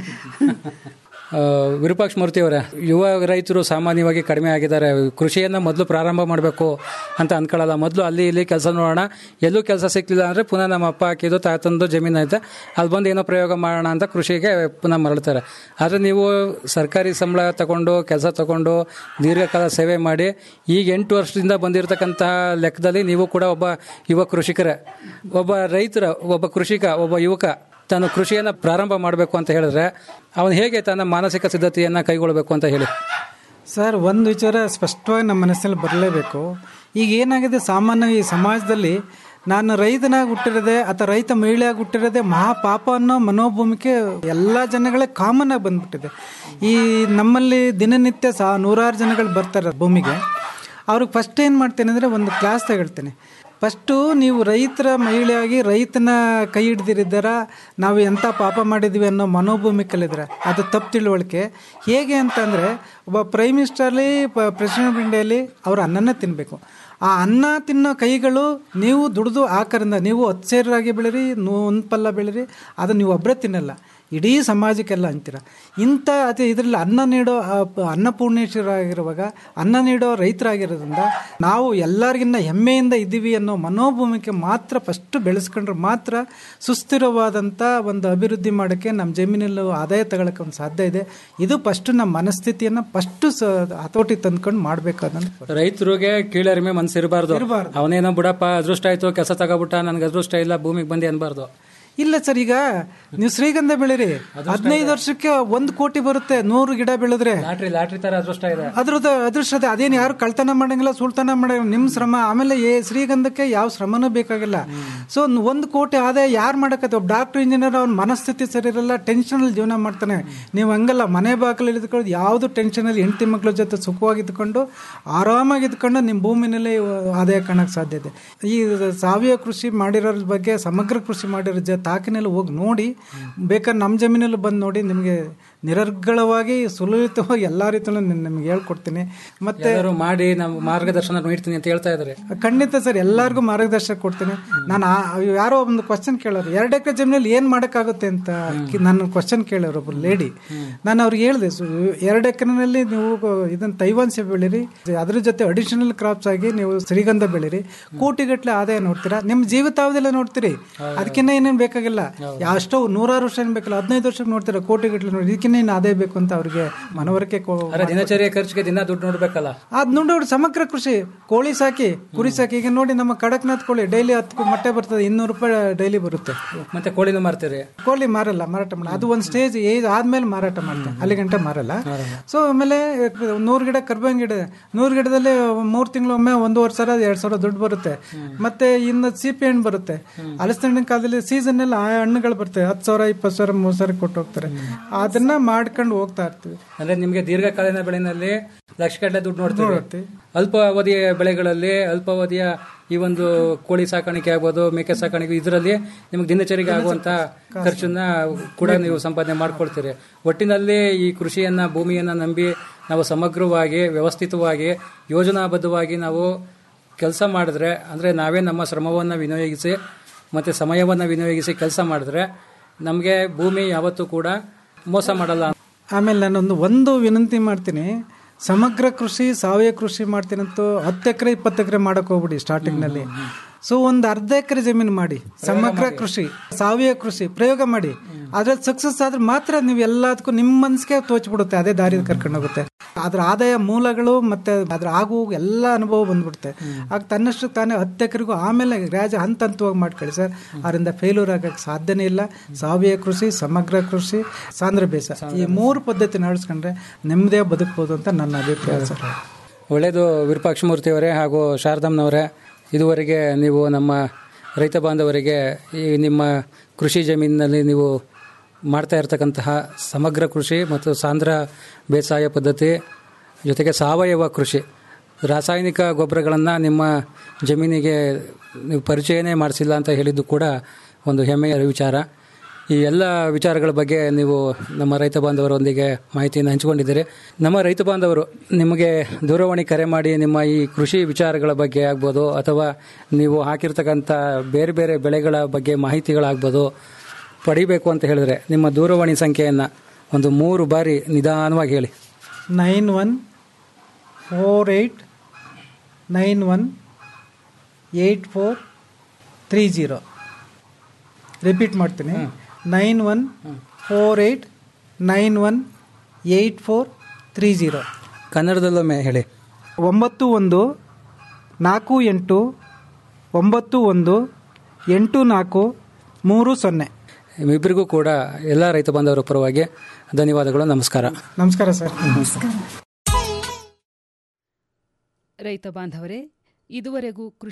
ಆ, ವಿರೂಪಾಕ್ಷ ಮೂರ್ತಿ ಅವರೇ ಯುವ ರೈತರು ಸಾಮಾನ್ಯವಾಗಿ ಕಡಿಮೆ ಆಗಿದ್ದಾರೆ ಕೃಷಿಯನ್ನು ಮೊದಲು ಪ್ರಾರಂಭ ಮಾಡಬೇಕು ಅಂತ ಅನ್ಕೊಳ್ಳಲ್ಲ ಮೊದಲು ಅಲ್ಲಿ ಇಲ್ಲಿ ಕೆಲಸ ನೋಡೋಣ ಎಲ್ಲೂ ಕೆಲಸ ಸಿಕ್ಲಿಲ್ಲ ಅಂದರೆ ಪುನಃ ನಮ್ಮ ಅಪ್ಪ ಹಾಕಿದ್ದು ತಾತಂದು ಜಮೀನು ಐತೆ ಅಲ್ಲಿ ಬಂದು ಏನೋ ಪ್ರಯೋಗ ಮಾಡೋಣ ಅಂತ ಕೃಷಿಗೆ ಪುನಃ ಮರಳ್ತಾರೆ ಆದರೆ ನೀವು ಸರ್ಕಾರಿ ಸಂಬಳ ತಗೊಂಡು ಕೆಲಸ ತಗೊಂಡು ದೀರ್ಘಕಾಲ ಸೇವೆ ಮಾಡಿ ಈಗ ಎಂಟು ವರ್ಷದಿಂದ ಬಂದಿರತಕ್ಕಂತಹ ಲೆಕ್ಕದಲ್ಲಿ ನೀವು ಕೂಡ ಒಬ್ಬ ಯುವ ಕೃಷಿಕರೇ ಒಬ್ಬ ರೈತರ ಒಬ್ಬ ಕೃಷಿಕ ಒಬ್ಬ ಯುವಕ ತಾನು ಕೃಷಿಯನ್ನು ಪ್ರಾರಂಭ ಮಾಡಬೇಕು ಅಂತ ಹೇಳಿದ್ರೆ ಅವನು ಹೇಗೆ ತನ್ನ ಮಾನಸಿಕ ಸಿದ್ಧತೆಯನ್ನು ಕೈಗೊಳ್ಳಬೇಕು ಅಂತ ಹೇಳಿ ಸರ್ ಒಂದು ವಿಚಾರ ಸ್ಪಷ್ಟವಾಗಿ ನಮ್ಮ ಮನಸ್ಸಲ್ಲಿ ಬರಲೇಬೇಕು ಈಗ ಏನಾಗಿದೆ ಸಾಮಾನ್ಯ ಈ ಸಮಾಜದಲ್ಲಿ ನಾನು ರೈತನಾಗಿ ಹುಟ್ಟಿರೋದೆ ಅಥವಾ ರೈತ ಮಹಿಳೆಯಾಗಿ ಹುಟ್ಟಿರೋದೆ ಮಹಾಪಾಪ ಅನ್ನೋ ಮನೋಭೂಮಿಕೆ ಎಲ್ಲ ಜನಗಳೇ ಕಾಮನ್ ಆಗಿ ಬಂದ್ಬಿಟ್ಟಿದೆ ಈ ನಮ್ಮಲ್ಲಿ ದಿನನಿತ್ಯ ಸಹ ನೂರಾರು ಜನಗಳು ಬರ್ತಾರೆ ಭೂಮಿಗೆ ಅವ್ರಿಗೆ ಫಸ್ಟ್ ಏನು ಮಾಡ್ತೇನೆ ಅಂದರೆ ಒಂದು ಕ್ಲಾಸ್ ತಗೊಳ್ತೇನೆ ಫಸ್ಟು ನೀವು ರೈತರ ಮಹಿಳೆಯಾಗಿ ರೈತನ ಕೈ ಹಿಡ್ದಿರಿದ್ದಾರ ನಾವು ಎಂಥ ಪಾಪ ಮಾಡಿದ್ವಿ ಅನ್ನೋ ಮನೋಭೂಮಿಕಲ್ಲಿದ್ರೆ ಅದು ತಪ್ಪು ತಿಳುವಳಿಕೆ ಹೇಗೆ ಅಂತಂದರೆ ಒಬ್ಬ ಪ್ರೈಮ್ ಮಿನಿಸ್ಟರ್ಲಿ ಪ್ರೆಸಿಡೆಂಟ್ ಆಫ್ ಇಂಡಿಯಲ್ಲಿ ಅವ್ರು ಅನ್ನನೇ ತಿನ್ನಬೇಕು ಆ ಅನ್ನ ತಿನ್ನೋ ಕೈಗಳು ನೀವು ದುಡಿದು ಆಕರಿಂದ ನೀವು ಹತ್ತು ಸೇರಾಗಿ ಬೆಳೀರಿ ನೂ- ಒಂದು ಪಲ್ಲ ಬೆಳೀರಿ ಅದು ನೀವು ಒಬ್ಬರೇ ತಿನ್ನಲ್ಲ ಇಡೀ ಸಮಾಜಕ್ಕೆಲ್ಲ ಅಂತೀರ ಇಂಥ ಅತಿ ಇದರಲ್ಲಿ ಅನ್ನ ನೀಡೋ ಆ ಪ- ಅನ್ನಪೂರ್ಣೇಶ್ವರಾಗಿರುವಾಗ ಅನ್ನ ನೀಡೋ ರೈತರಾಗಿರೋದ್ರಿಂದ ನಾವು ಎಲ್ಲರಿಗಿನ್ನ ಹೆಮ್ಮೆಯಿಂದ ಇದ್ದೀವಿ ಅನ್ನೋ ಮನೋಭೂಮಿಕೆ ಮಾತ್ರ ಫಸ್ಟ್ ಬೆಳೆಸ್ಕೊಂಡ್ರೆ ಮಾತ್ರ ಸುಸ್ಥಿರವಾದಂಥ ಒಂದು ಅಭಿವೃದ್ಧಿ ಮಾಡೋಕ್ಕೆ ನಮ್ಮ ಜಮೀನಲ್ಲಿ ಆದಾಯ ತಗೊಳಕ್ಕೆ ಒಂದು ಸಾಧ್ಯ ಇದೆ ಇದು ಫಸ್ಟ್ ನಮ್ಮ ಮನಸ್ಥಿತಿಯನ್ನು ಫಸ್ಟು ಸ ಹತೋಟಿ ತಂದ್ಕೊಂಡು ಮಾಡಬೇಕು ಅನ್ನೋದು ರೈತರಿಗೆ ಕೀಳರಿಮೆ ಮನಸ್ಸಿರಬಾರ್ದು ಅವನೇನೋ ಬಿಡಪ್ಪ ಅದೃಷ್ಟ ಆಯ್ತು ಕೆಲಸ ತಗೋಬಿಟ್ಟ ನನಗೆ ಅದೃಷ್ಟ ಇಲ್ಲ ಭೂಮಿಗೆ ಬಂದು ಅನ್ಬಾರ್ದು ಇಲ್ಲ ಸರ್ ಈಗ ನೀವು ಶ್ರೀಗಂಧ ಬೆಳೀರಿ ಹದಿನೈದು ವರ್ಷಕ್ಕೆ ಒಂದು ಕೋಟಿ ಬರುತ್ತೆ ನೂರು ಗಿಡ ಬೆಳೆದ್ರೆ ಲಾಟ್ರಿ ಲಾಟ್ರಿ ತರ ಅದೃಷ್ಟ ಇದೆ ಅದ್ರದ್ದು ಅದೃಷ್ಟದ ಅದೇನು ಯಾರು ಕಳ್ತನ ಮಾಡಂಗಿಲ್ಲ ಸುಳ್ತನ ಮಾಡಂಗಿಲ್ಲ ನಿಮ್ಮ ಶ್ರಮ ಆಮೇಲೆ ಏ ಶ್ರೀಗಂಧಕ್ಕೆ ಯಾವ ಶ್ರಮನೂ ಬೇಕಾಗಿಲ್ಲ ಸೊ ಒಂದು ಕೋಟಿ ಆದಾಯ ಯಾರು ಮಾಡಕತ್ತೆ ಒಬ್ಬ ಡಾಕ್ಟರ್ ಇಂಜಿನಿಯರ್ ಅವ್ನ ಮನಸ್ಥಿತಿ ಸರಿ ಇರಲ್ಲ ಟೆನ್ಷನಲ್ಲಿ ಜೀವನ ಮಾಡ್ತಾನೆ ನೀವು ಹಂಗಲ್ಲ ಮನೆ ಬಾಗಿಲಲ್ಲಿ ಇದ್ಕೊಂಡು ಯಾವುದು ಟೆನ್ಷನಲ್ಲಿ ಹೆಂಡತಿ ಮಕ್ಳ ಜೊತೆ ಸುಖವಾಗಿ ಇದ್ಕೊಂಡು ಆರಾಮಾಗಿ ಇದ್ಕೊಂಡು ನಿಮ್ಮ ಭೂಮಿನಲ್ಲಿ ಆದಾಯ ಕಾಣಕ್ಕೆ ಸಾಧ್ಯ ಇದೆ ಈ ಸಾವಯವ ಕೃಷಿ ಮಾಡಿರೋರ ಬಗ್ಗೆ ಸಮಗ್ರ ಕೃಷಿ ಮಾಡಿರೋ ಜ ತಾಕಿನಲ್ಲಿ ಹೋಗಿ ನೋಡಿ ಬೇಕಾದ್ರೆ ನಮ್ಮ ಜಮೀನಲ್ಲಿ ಬಂದು ನೋಡಿ ನಿಮಗೆ ನಿರರ್ಗಳವಾಗಿ ಸುಲಲಿತವಾಗಿ ಎಲ್ಲ ರೀತಿಯಲ್ಲೂ ನಿಮ್- ನಿಮ್ಗೆ ಹೇಳ್ಕೊಡ್ತೀನಿ ಮತ್ತೆ ಎಲ್ಲರೂ ಮಾಡಿ ನಮ್ಮ ಮಾರ್ಗದರ್ಶನ ನೀಡ್ತೀನಿ ಅಂತ ಹೇಳ್ತಾ ಇದ್ದಾರೆ ಖಂಡಿತ ಸರ್ ಎಲ್ಲರಿಗೂ ಮಾರ್ಗದರ್ಶನ ಕೊಡ್ತೀನಿ ನಾನು ಆ- ಯಾರೋ ಒಂದು ಕ್ವಶನ್ ಕೇಳೋರು ಎರಡು ಎಕರೆ ಜಮೀನಲ್ಲಿ ಏನು ಮಾಡೋಕ್ಕಾಗುತ್ತೆ ಅಂತ ಕಿ- ನನ್ನ ಕ್ವಶನ್ ಕೇಳೋರು ಒಬ್ರು ಲೇಡಿ ನಾನು ಅವ್ರಿಗೆ ಹೇಳಿದೆ ಎರಡು ಎಕರೆನಲ್ಲಿ ನೀವು ಇದನ್ನ ತೈವಾನ್ಸೆ ಬೆಳೀರಿ ಅದ್ರ ಜೊತೆ ಅಡಿಷನಲ್ ಕ್ರಾಪ್ಸ್ ಆಗಿ ನೀವು ಶ್ರೀಗಂಧ ಬೆಳೀರಿ ಕೋಟಿಗಟ್ಟಲೆ ಆದಾಯ ನೋಡ್ತೀರಾ ನಿಮ್ಮ ಜೀವಿತಾವಧಿಯೆಲ್ಲ ನೋಡ್ತೀರಿ ಅದಕ್ಕಿಂತ ಏನೇನು ಬೇಕಾಗಿಲ್ಲ ಅಷ್ಟೋ ನೂರಾರು ವರ್ಷ ಏನ್ ಬೇಕಲ್ಲ ಹದಿನೈದು ವರ್ಷಕ್ಕೆ ನೋಡ್ತೀರಾ ಕೋಟಿಗಟ್ಟಲೆ ನೋಡಿ ಇದಕ್ಕಿಂತ ಏನು ಆದಾಯ ಬೇಕು ಅಂತ ಅವ್ರಿಗೆ ಮನವರಿಕೆ ಕೊ- ಅರೆ ದಿನಚರಿಯ ಖರ್ಚಿಗೆ ದಿನ ದುಡ್ಡು ನೋಡ್ಬೇಕಲ್ಲ ಅದ್ ನೋಡಿ ಸಮಗ್ರ ಕೃಷಿ ಕೋಳಿ ಸಾಕಿ ಕುರಿ ಸಾಕಿ ಈಗ ನೋಡಿ ನಮ್ಮ ಕಡಕ್ನಾಥ್ ಕೋಳಿ ಡೈಲಿ ಹತ್ತು ಮೊಟ್ಟೆ ಬರ್ತದೆ ಇನ್ನೂರು ರೂಪಾಯಿ ಡೈಲಿ ಬರುತ್ತೆ ಮತ್ತೆ ಕೋಳಿನೂ ಮಾರ್ತೀರಿ ಕೋಳಿ ಮಾರಲ್ಲ ಮಾರಾಟ ಮಾಡಲ್ಲ ಅದು ಒಂದು ಸ್ಟೇಜ್ ಏಜ್ ಆದ್ಮೇಲೆ ಮಾರಾಟ ಮಾಡ್ತಾರೆ ಅಲ್ಲಿ ಗಂಟೆ ಮಾರಲ್ಲ ಸೊ ಆಮೇಲೆ ನೂರು ಗಿಡ ಕರ್ಬೇವಿನ ಗಿಡ ನೂರು ಗಿಡದಲ್ಲಿ ಮೂರು ತಿಂಗಳೊಮ್ಮೆ ಒಂದೂವರೆ ಸಾವಿರ ಎರಡು ಸಾವಿರ ದುಡ್ಡು ಬರುತ್ತೆ ಮತ್ತೆ ಇನ್ನು ಸಿಪಿ ಹಣ್ಣು ಬರುತ್ತೆ ಹಲಸಿನ ಕಾಲದಲ್ಲಿ ಸೀಸನ್ ಎಲ್ಲ ಆ ಹಣ್ಣುಗಳು ಬರ್ತವೆ ಹತ್ತು ಸಾವಿರ ಇಪ್ಪತ್ತು ಸಾವಿರ ಮೂರು ಸಾವಿರ ಕೊಟ್ಟು ಹೋಗ್ತಾರೆ ಅದನ್ನ ಮಾಡ್ಕೊಂಡು ಹೋಗ್ತಾ ಇರ್ತೀವಿ ಅಂದ್ರೆ ನಿಮ್ಗೆ ದೀರ್ಘಕಾಲೀನ ಬೆಳೆನಲ್ಲಿ ಲಕ್ಷಗಟ್ಟಲೆ ದುಡ್ಡು ನೋಡ್ತೀವಿ ಅಲ್ಪ ಅವಧಿಯ ಬೆಳೆಗಳಲ್ಲಿ ಅಲ್ಪಾವಧಿಯ ಈ ಒಂದು ಕೋಳಿ ಸಾಕಾಣಿಕೆ ಆಗ್ಬೋದು ಮೇಕೆ ಸಾಕಾಣಿಕೆ ಇದರಲ್ಲಿ ನಿಮ್ಗೆ ದಿನಚರಿಗೆ ಆಗುವಂತ ಖರ್ಚನ್ನ ಕೂಡ ನೀವು ಸಂಪಾದನೆ ಮಾಡ್ಕೊಳ್ತೀರಿ ಒಟ್ಟಿನಲ್ಲಿ ಈ ಕೃಷಿಯನ್ನ ಭೂಮಿಯನ್ನ ನಂಬಿ ನಾವು ಸಮಗ್ರವಾಗಿ ವ್ಯವಸ್ಥಿತವಾಗಿ ಯೋಜನಾಬದ್ಧವಾಗಿ ನಾವು ಕೆಲಸ ಮಾಡಿದ್ರೆ ಅಂದ್ರೆ ನಾವೇ ನಮ್ಮ ಶ್ರಮವನ್ನು ವಿನಿಯೋಗಿಸಿ ಮತ್ತೆ ಸಮಯವನ್ನು ವಿನಿಯೋಗಿಸಿ ಕೆಲಸ ಮಾಡಿದ್ರೆ ನಮಗೆ ಭೂಮಿ ಯಾವತ್ತೂ ಕೂಡ ಮೋಸ ಮಾಡಲ್ಲ ಆಮೇಲೆ ನಾನೊಂದು ಒಂದು ವಿನಂತಿ ಮಾಡ್ತೀನಿ ಸಮಗ್ರ ಕೃಷಿ ಸಾವಯವ ಕೃಷಿ ಮಾಡ್ತೀನಂತೂ ಹತ್ತು ಎಕರೆ ಇಪ್ಪತ್ತು ಎಕರೆ ಮಾಡಕ್ ಹೋಗ್ಬಿಡಿ ಸ್ಟಾರ್ಟಿಂಗ್ನಲ್ಲಿ ಸೊ ಒಂದು ಅರ್ಧ ಎಕರೆ ಜಮೀನು ಮಾಡಿ ಸಮಗ್ರ ಕೃಷಿ ಸಾವಯವ ಕೃಷಿ ಪ್ರಯೋಗ ಮಾಡಿ ಅದ್ರಲ್ಲಿ ಸಕ್ಸಸ್ ಆದ್ರೆ ಮಾತ್ರ ನೀವು ಎಲ್ಲದಕ್ಕೂ ನಿಮ್ಮ ಮನಸ್ಸಿಗೆ ತೋಚ್ಬಿಡುತ್ತೆ ಅದೇ ದಾರಿ ಕರ್ಕೊಂಡು ಹೋಗುತ್ತೆ ಅದ್ರ ಆದಾಯ ಮೂಲಗಳು ಮತ್ತೆ ಅದ್ರ ಆಗು ಎಲ್ಲ ಅನುಭವ ಬಂದ್ಬಿಡುತ್ತೆ ಆಗ ತನ್ನಷ್ಟು ತಾನೇ ಹತ್ತು ಎಕರೆಗೂ ಆಮೇಲೆ ರಾಜ ಹಂತ ಹಂತವಾಗಿ ಮಾಡ್ಕೊಳ್ಳಿ ಸರ್ ಅದರಿಂದ ಫೇಲ್ಯೂರ್ ಆಗಕ್ಕೆ ಸಾಧ್ಯನೇ ಇಲ್ಲ ಸಾವಯವ ಕೃಷಿ ಸಮಗ್ರ ಕೃಷಿ ಸಾಂದ್ರ ಬೇಸಾಯ ಈ ಮೂರು ಪದ್ಧತಿ ನಡೆಸ್ಕೊಂಡ್ರೆ ನೆಮ್ಮದಿಯ ಬದುಕಬಹುದು ಅಂತ ನನ್ನ ಅಭಿಪ್ರಾಯ ಸರ್ ಒಳ್ಳೆಯದು ವಿರೂಪಾಕ್ಷಮೂರ್ತಿ ಅವರೇ ಹಾಗೂ ಶಾರದಮ್ಮನವರೇ ಇದುವರೆಗೆ ನೀವು ನಮ್ಮ ರೈತ ಬಾಂಧವರಿಗೆ ಈ ನಿಮ್ಮ ಕೃಷಿ ಜಮೀನಿನಲ್ಲಿ ನೀವು ಮಾಡ್ತಾ ಇರತಕ್ಕಂತಹ ಸಮಗ್ರ ಕೃಷಿ ಮತ್ತು ಸಾಂದ್ರ ಬೇಸಾಯ ಪದ್ಧತಿ ಜೊತೆಗೆ ಸಾವಯವ ಕೃಷಿ ರಾಸಾಯನಿಕ ಗೊಬ್ಬರಗಳನ್ನು ನಿಮ್ಮ ಜಮೀನಿಗೆ ನೀವು ಪರಿಚಯನೇ ಮಾಡಿಸಿಲ್ಲ ಅಂತ ಹೇಳಿದ್ದು ಕೂಡ ಒಂದು ಹೆಮ್ಮೆಯ ವಿಚಾರ ಈ ಎಲ್ಲ ವಿಚಾರಗಳ ಬಗ್ಗೆ ನೀವು ನಮ್ಮ ರೈತ ಬಾಂಧವರೊಂದಿಗೆ ಮಾಹಿತಿಯನ್ನು ಹಂಚಿಕೊಂಡಿದ್ದೀರಿ ನಮ್ಮ ರೈತ ಬಾಂಧವರು ನಿಮಗೆ ದೂರವಾಣಿ ಕರೆ ಮಾಡಿ ನಿಮ್ಮ ಈ ಕೃಷಿ ವಿಚಾರಗಳ ಬಗ್ಗೆ ಆಗ್ಬೋದು ಅಥವಾ ನೀವು ಹಾಕಿರ್ತಕ್ಕಂಥ ಬೇರೆ ಬೇರೆ ಬೆಳೆಗಳ ಬಗ್ಗೆ ಮಾಹಿತಿಗಳಾಗ್ಬೋದು ಪಡಿಬೇಕು ಅಂತ ಹೇಳಿದ್ರೆ ನಿಮ್ಮ ದೂರವಾಣಿ ಸಂಖ್ಯೆಯನ್ನು ಒಂದು ಮೂರು ಬಾರಿ ನಿಧಾನವಾಗಿ ಹೇಳಿ nine one four eight nine one eight four three zero repeat ಮಾಡ್ತೀನಿ nine one four eight nine one eight four three zero ಕನ್ನಡದಲ್ಲೊಮ್ಮೆ ಹೇಳಿ ಒಂಬತ್ತು ಒಂದು ನಾಲ್ಕು ಎಂಟು ಒಂಬತ್ತು ಒಂದು ಎಂಟು ನಾಲ್ಕು ಮೂರು ಸೊನ್ನೆ ಇಬ್ಬರಿಗೂ ಕೂಡ ಎಲ್ಲ ರೈತ ಬಾಂಧವರ ಪರವಾಗಿ ಧನ್ಯವಾದಗಳು ನಮಸ್ಕಾರ ನಮಸ್ಕಾರ ಸರ್ ರೈತ ಬಾಂಧವರೇ ಇದುವರೆಗೂ ಕೃಷಿ